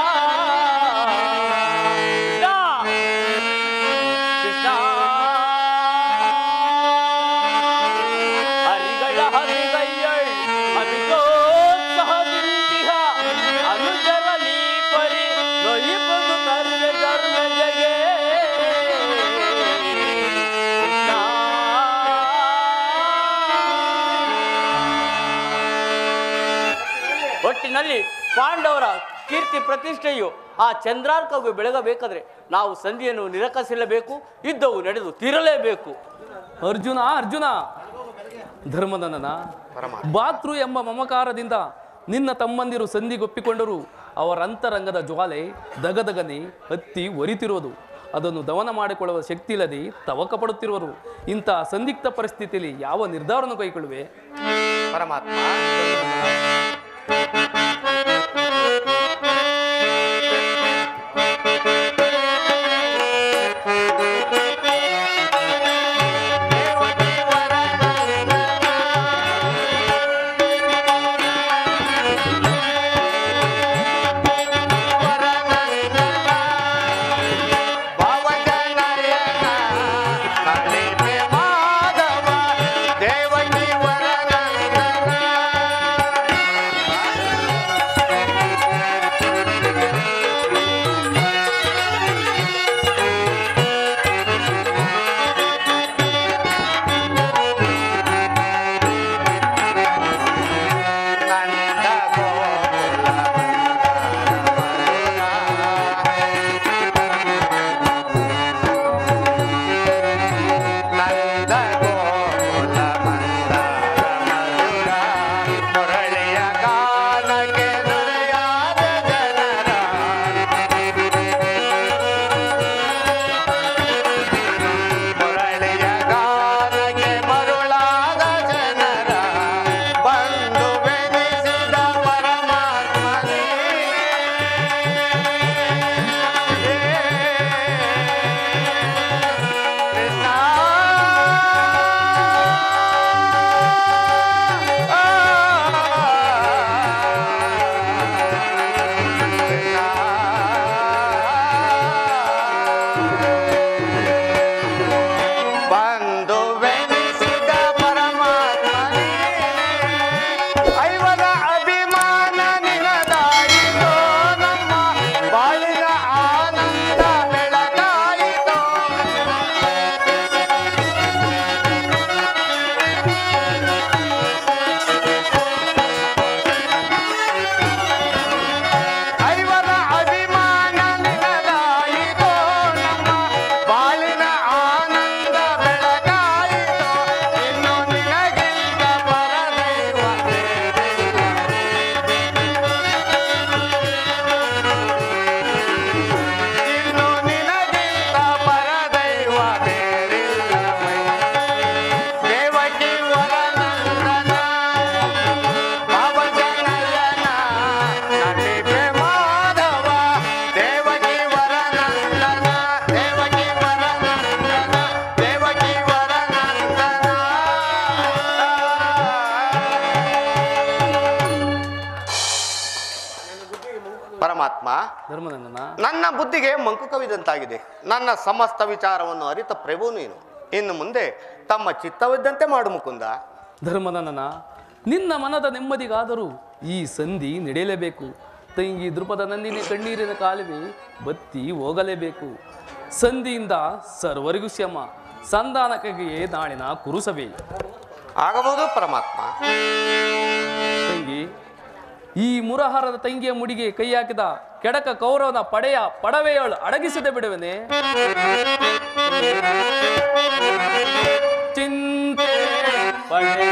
ಕೃಷ್ಣ ಹರಿಗಳ ಹರಿಗೈಯಳ್ ಅಮಿತೋತ್ಸಾಹದಿಂದಿಹ ಅನುಜರಲಿ ಪರಿ ನೊಯಿಪದು ತರ್ವೆ ಧರ್ಮ ಜಗೆ ಒಟ್ಟಿನಲ್ಲಿ ಪಾಂಡವರ ಕೀರ್ತಿ ಪ್ರತಿಷ್ಠೆಯು ಆ ಚಂದ್ರಾರ್ಕಗೂ ಬೆಳಗಬೇಕಾದ್ರೆ ನಾವು ಸಂಧಿಯನ್ನು ನಿರಕಸಿಸಲೇಬೇಕು ಯುದ್ಧವು ನಡೆದು ತೀರಲೇಬೇಕು ಅರ್ಜುನ ಅರ್ಜುನ ಧರ್ಮದನನ ಪರಮಾತ್ಮ ಬಾತೃ ಎಂಬ ಮಮಕಾರದಿಂದ ನಿನ್ನ ತಮ್ಮಂದಿರು ಸಂಧಿಗೊಪ್ಪಿಕೊಂಡರೂ ಅವರ ಅಂತರಂಗದ ಜ್ವಾಲೆ ದಗದಗನೆ ಹತ್ತಿ ಒರಿತಿರುವುದು ಅದನ್ನು ದಮನ ಮಾಡಿಕೊಳ್ಳುವ ಶಕ್ತಿ ಇಲ್ಲದೆ ತವಕ ಪಡುತ್ತಿರುವರು ಇಂಥ ಸಂದಿಗ್ಧ ಪರಿಸ್ಥಿತಿಯಲ್ಲಿ ಯಾವ ನಿರ್ಧಾರವನ್ನು ಕೈಗೊಳ್ಳುವೆ ಪರಮಾತ್ಮ ಭಾವಜನಯನ ಕಲಿಪೆ ಮಾಧವ ದೇವಕಿ ವರನಂದನ ನಂದ ಗೋಕುಲ ನಂದ ಗೋಕುಲ ಮಂದಾರ ಮಧುರ ಮುರಳಿಯ ಗಾನಕ್ಕೆ ನುಡಿಯಾದ ಜನರ ಮುರಳಿಯ ಗಾನಕ್ಕೆ ಮರುಳಾದ ಜನರ ಬಂದು ಬೆನಿಸಿದ ಪರಮಾತ್ಮನೇ ಕೃಷ್ಣ ಬಂದು ಬೆನಿಸಿದ ಪರಮಾತ್ಮನೇ ಐವರ ಅಭಿಮಾನ ನಿನದಾಯಿತೋ ನಮ್ಮ ಬಾಳಿನ ಆನಂದ ಬೆಳಗಾಯಿತೋ ಐವರ ಅಭಿಮಾನ ನಿನದಾಯಿತೋ ನಮ್ಮ ಬಾಳಿನ ಆನಂದ ಬೆಳಗಾಯಿತೋ ಇನ್ನು ನಿನಗಿಂತ ಪರದೈವ ಇನ್ನು ನಿನಗಿಂತ ಪರದೈವ ಬೇರಿಲ್ಲವೇ ದೇವಕಿ ವರನಂದನ ಭಾವಜನಯನ ನಟಿಪೆ ಮಾಧವ ದೇವಕಿ ವರನಂದನ ದೇವಕಿ ವರನಂದನ ದೇವಕಿ ವರನಂದನ ಪರಮಾತ್ಮ ಧರ್ಮನಂದನ ನನ್ನ ಬುದ್ಧಿಗೆ ಮಂಕು ಕವಿದಂತಾಗಿದೆ ನನ್ನ ಸಮಸ್ತ ವಿಚಾರವನ್ನು ಅರಿತ ಪ್ರಭು ನೀನು ಇನ್ನು ಮುಂದೆ ತಮ್ಮ ಚಿತ್ತವಿದ್ದಂತೆ ಮಾಡು ಮುಕುಂದ ಧರ್ಮನಂದನ ನಿನ್ನ ಮನದ ನೆಮ್ಮದಿಗಾದರೂ ಈ ಸಂಧಿ ನಡೆಯಲೇಬೇಕು ತಂಗಿ ದೃಪದ ನಂದಿನಿ ಕಣ್ಣೀರಿನ ಕಾಲುವೆ ಬತ್ತಿ ಹೋಗಲೇಬೇಕು ಸಂಧಿಯಿಂದ ಸರ್ವರಿಗೂ ಶ್ರಮ ಸಂಧಾನಕ್ಕೆ ನಾಳಿನ ಕುರುಸಭೆ ಆಗಬಹುದು ಪರಮಾತ್ಮ ತಂಗಿ ಈ ಮುರಹಾರದ ತಂಗಿಯ ಮುಡಿಗೆ ಕೈ ಹಾಕಿದ ಕೆಡಕ ಕೌರವನ ಪಡೆಯ ಪಡವೆಯಳು ಅಡಗಿಸದೆ ಬಿಡುವನೆ ಚಿಂತೆ ಪಡೆ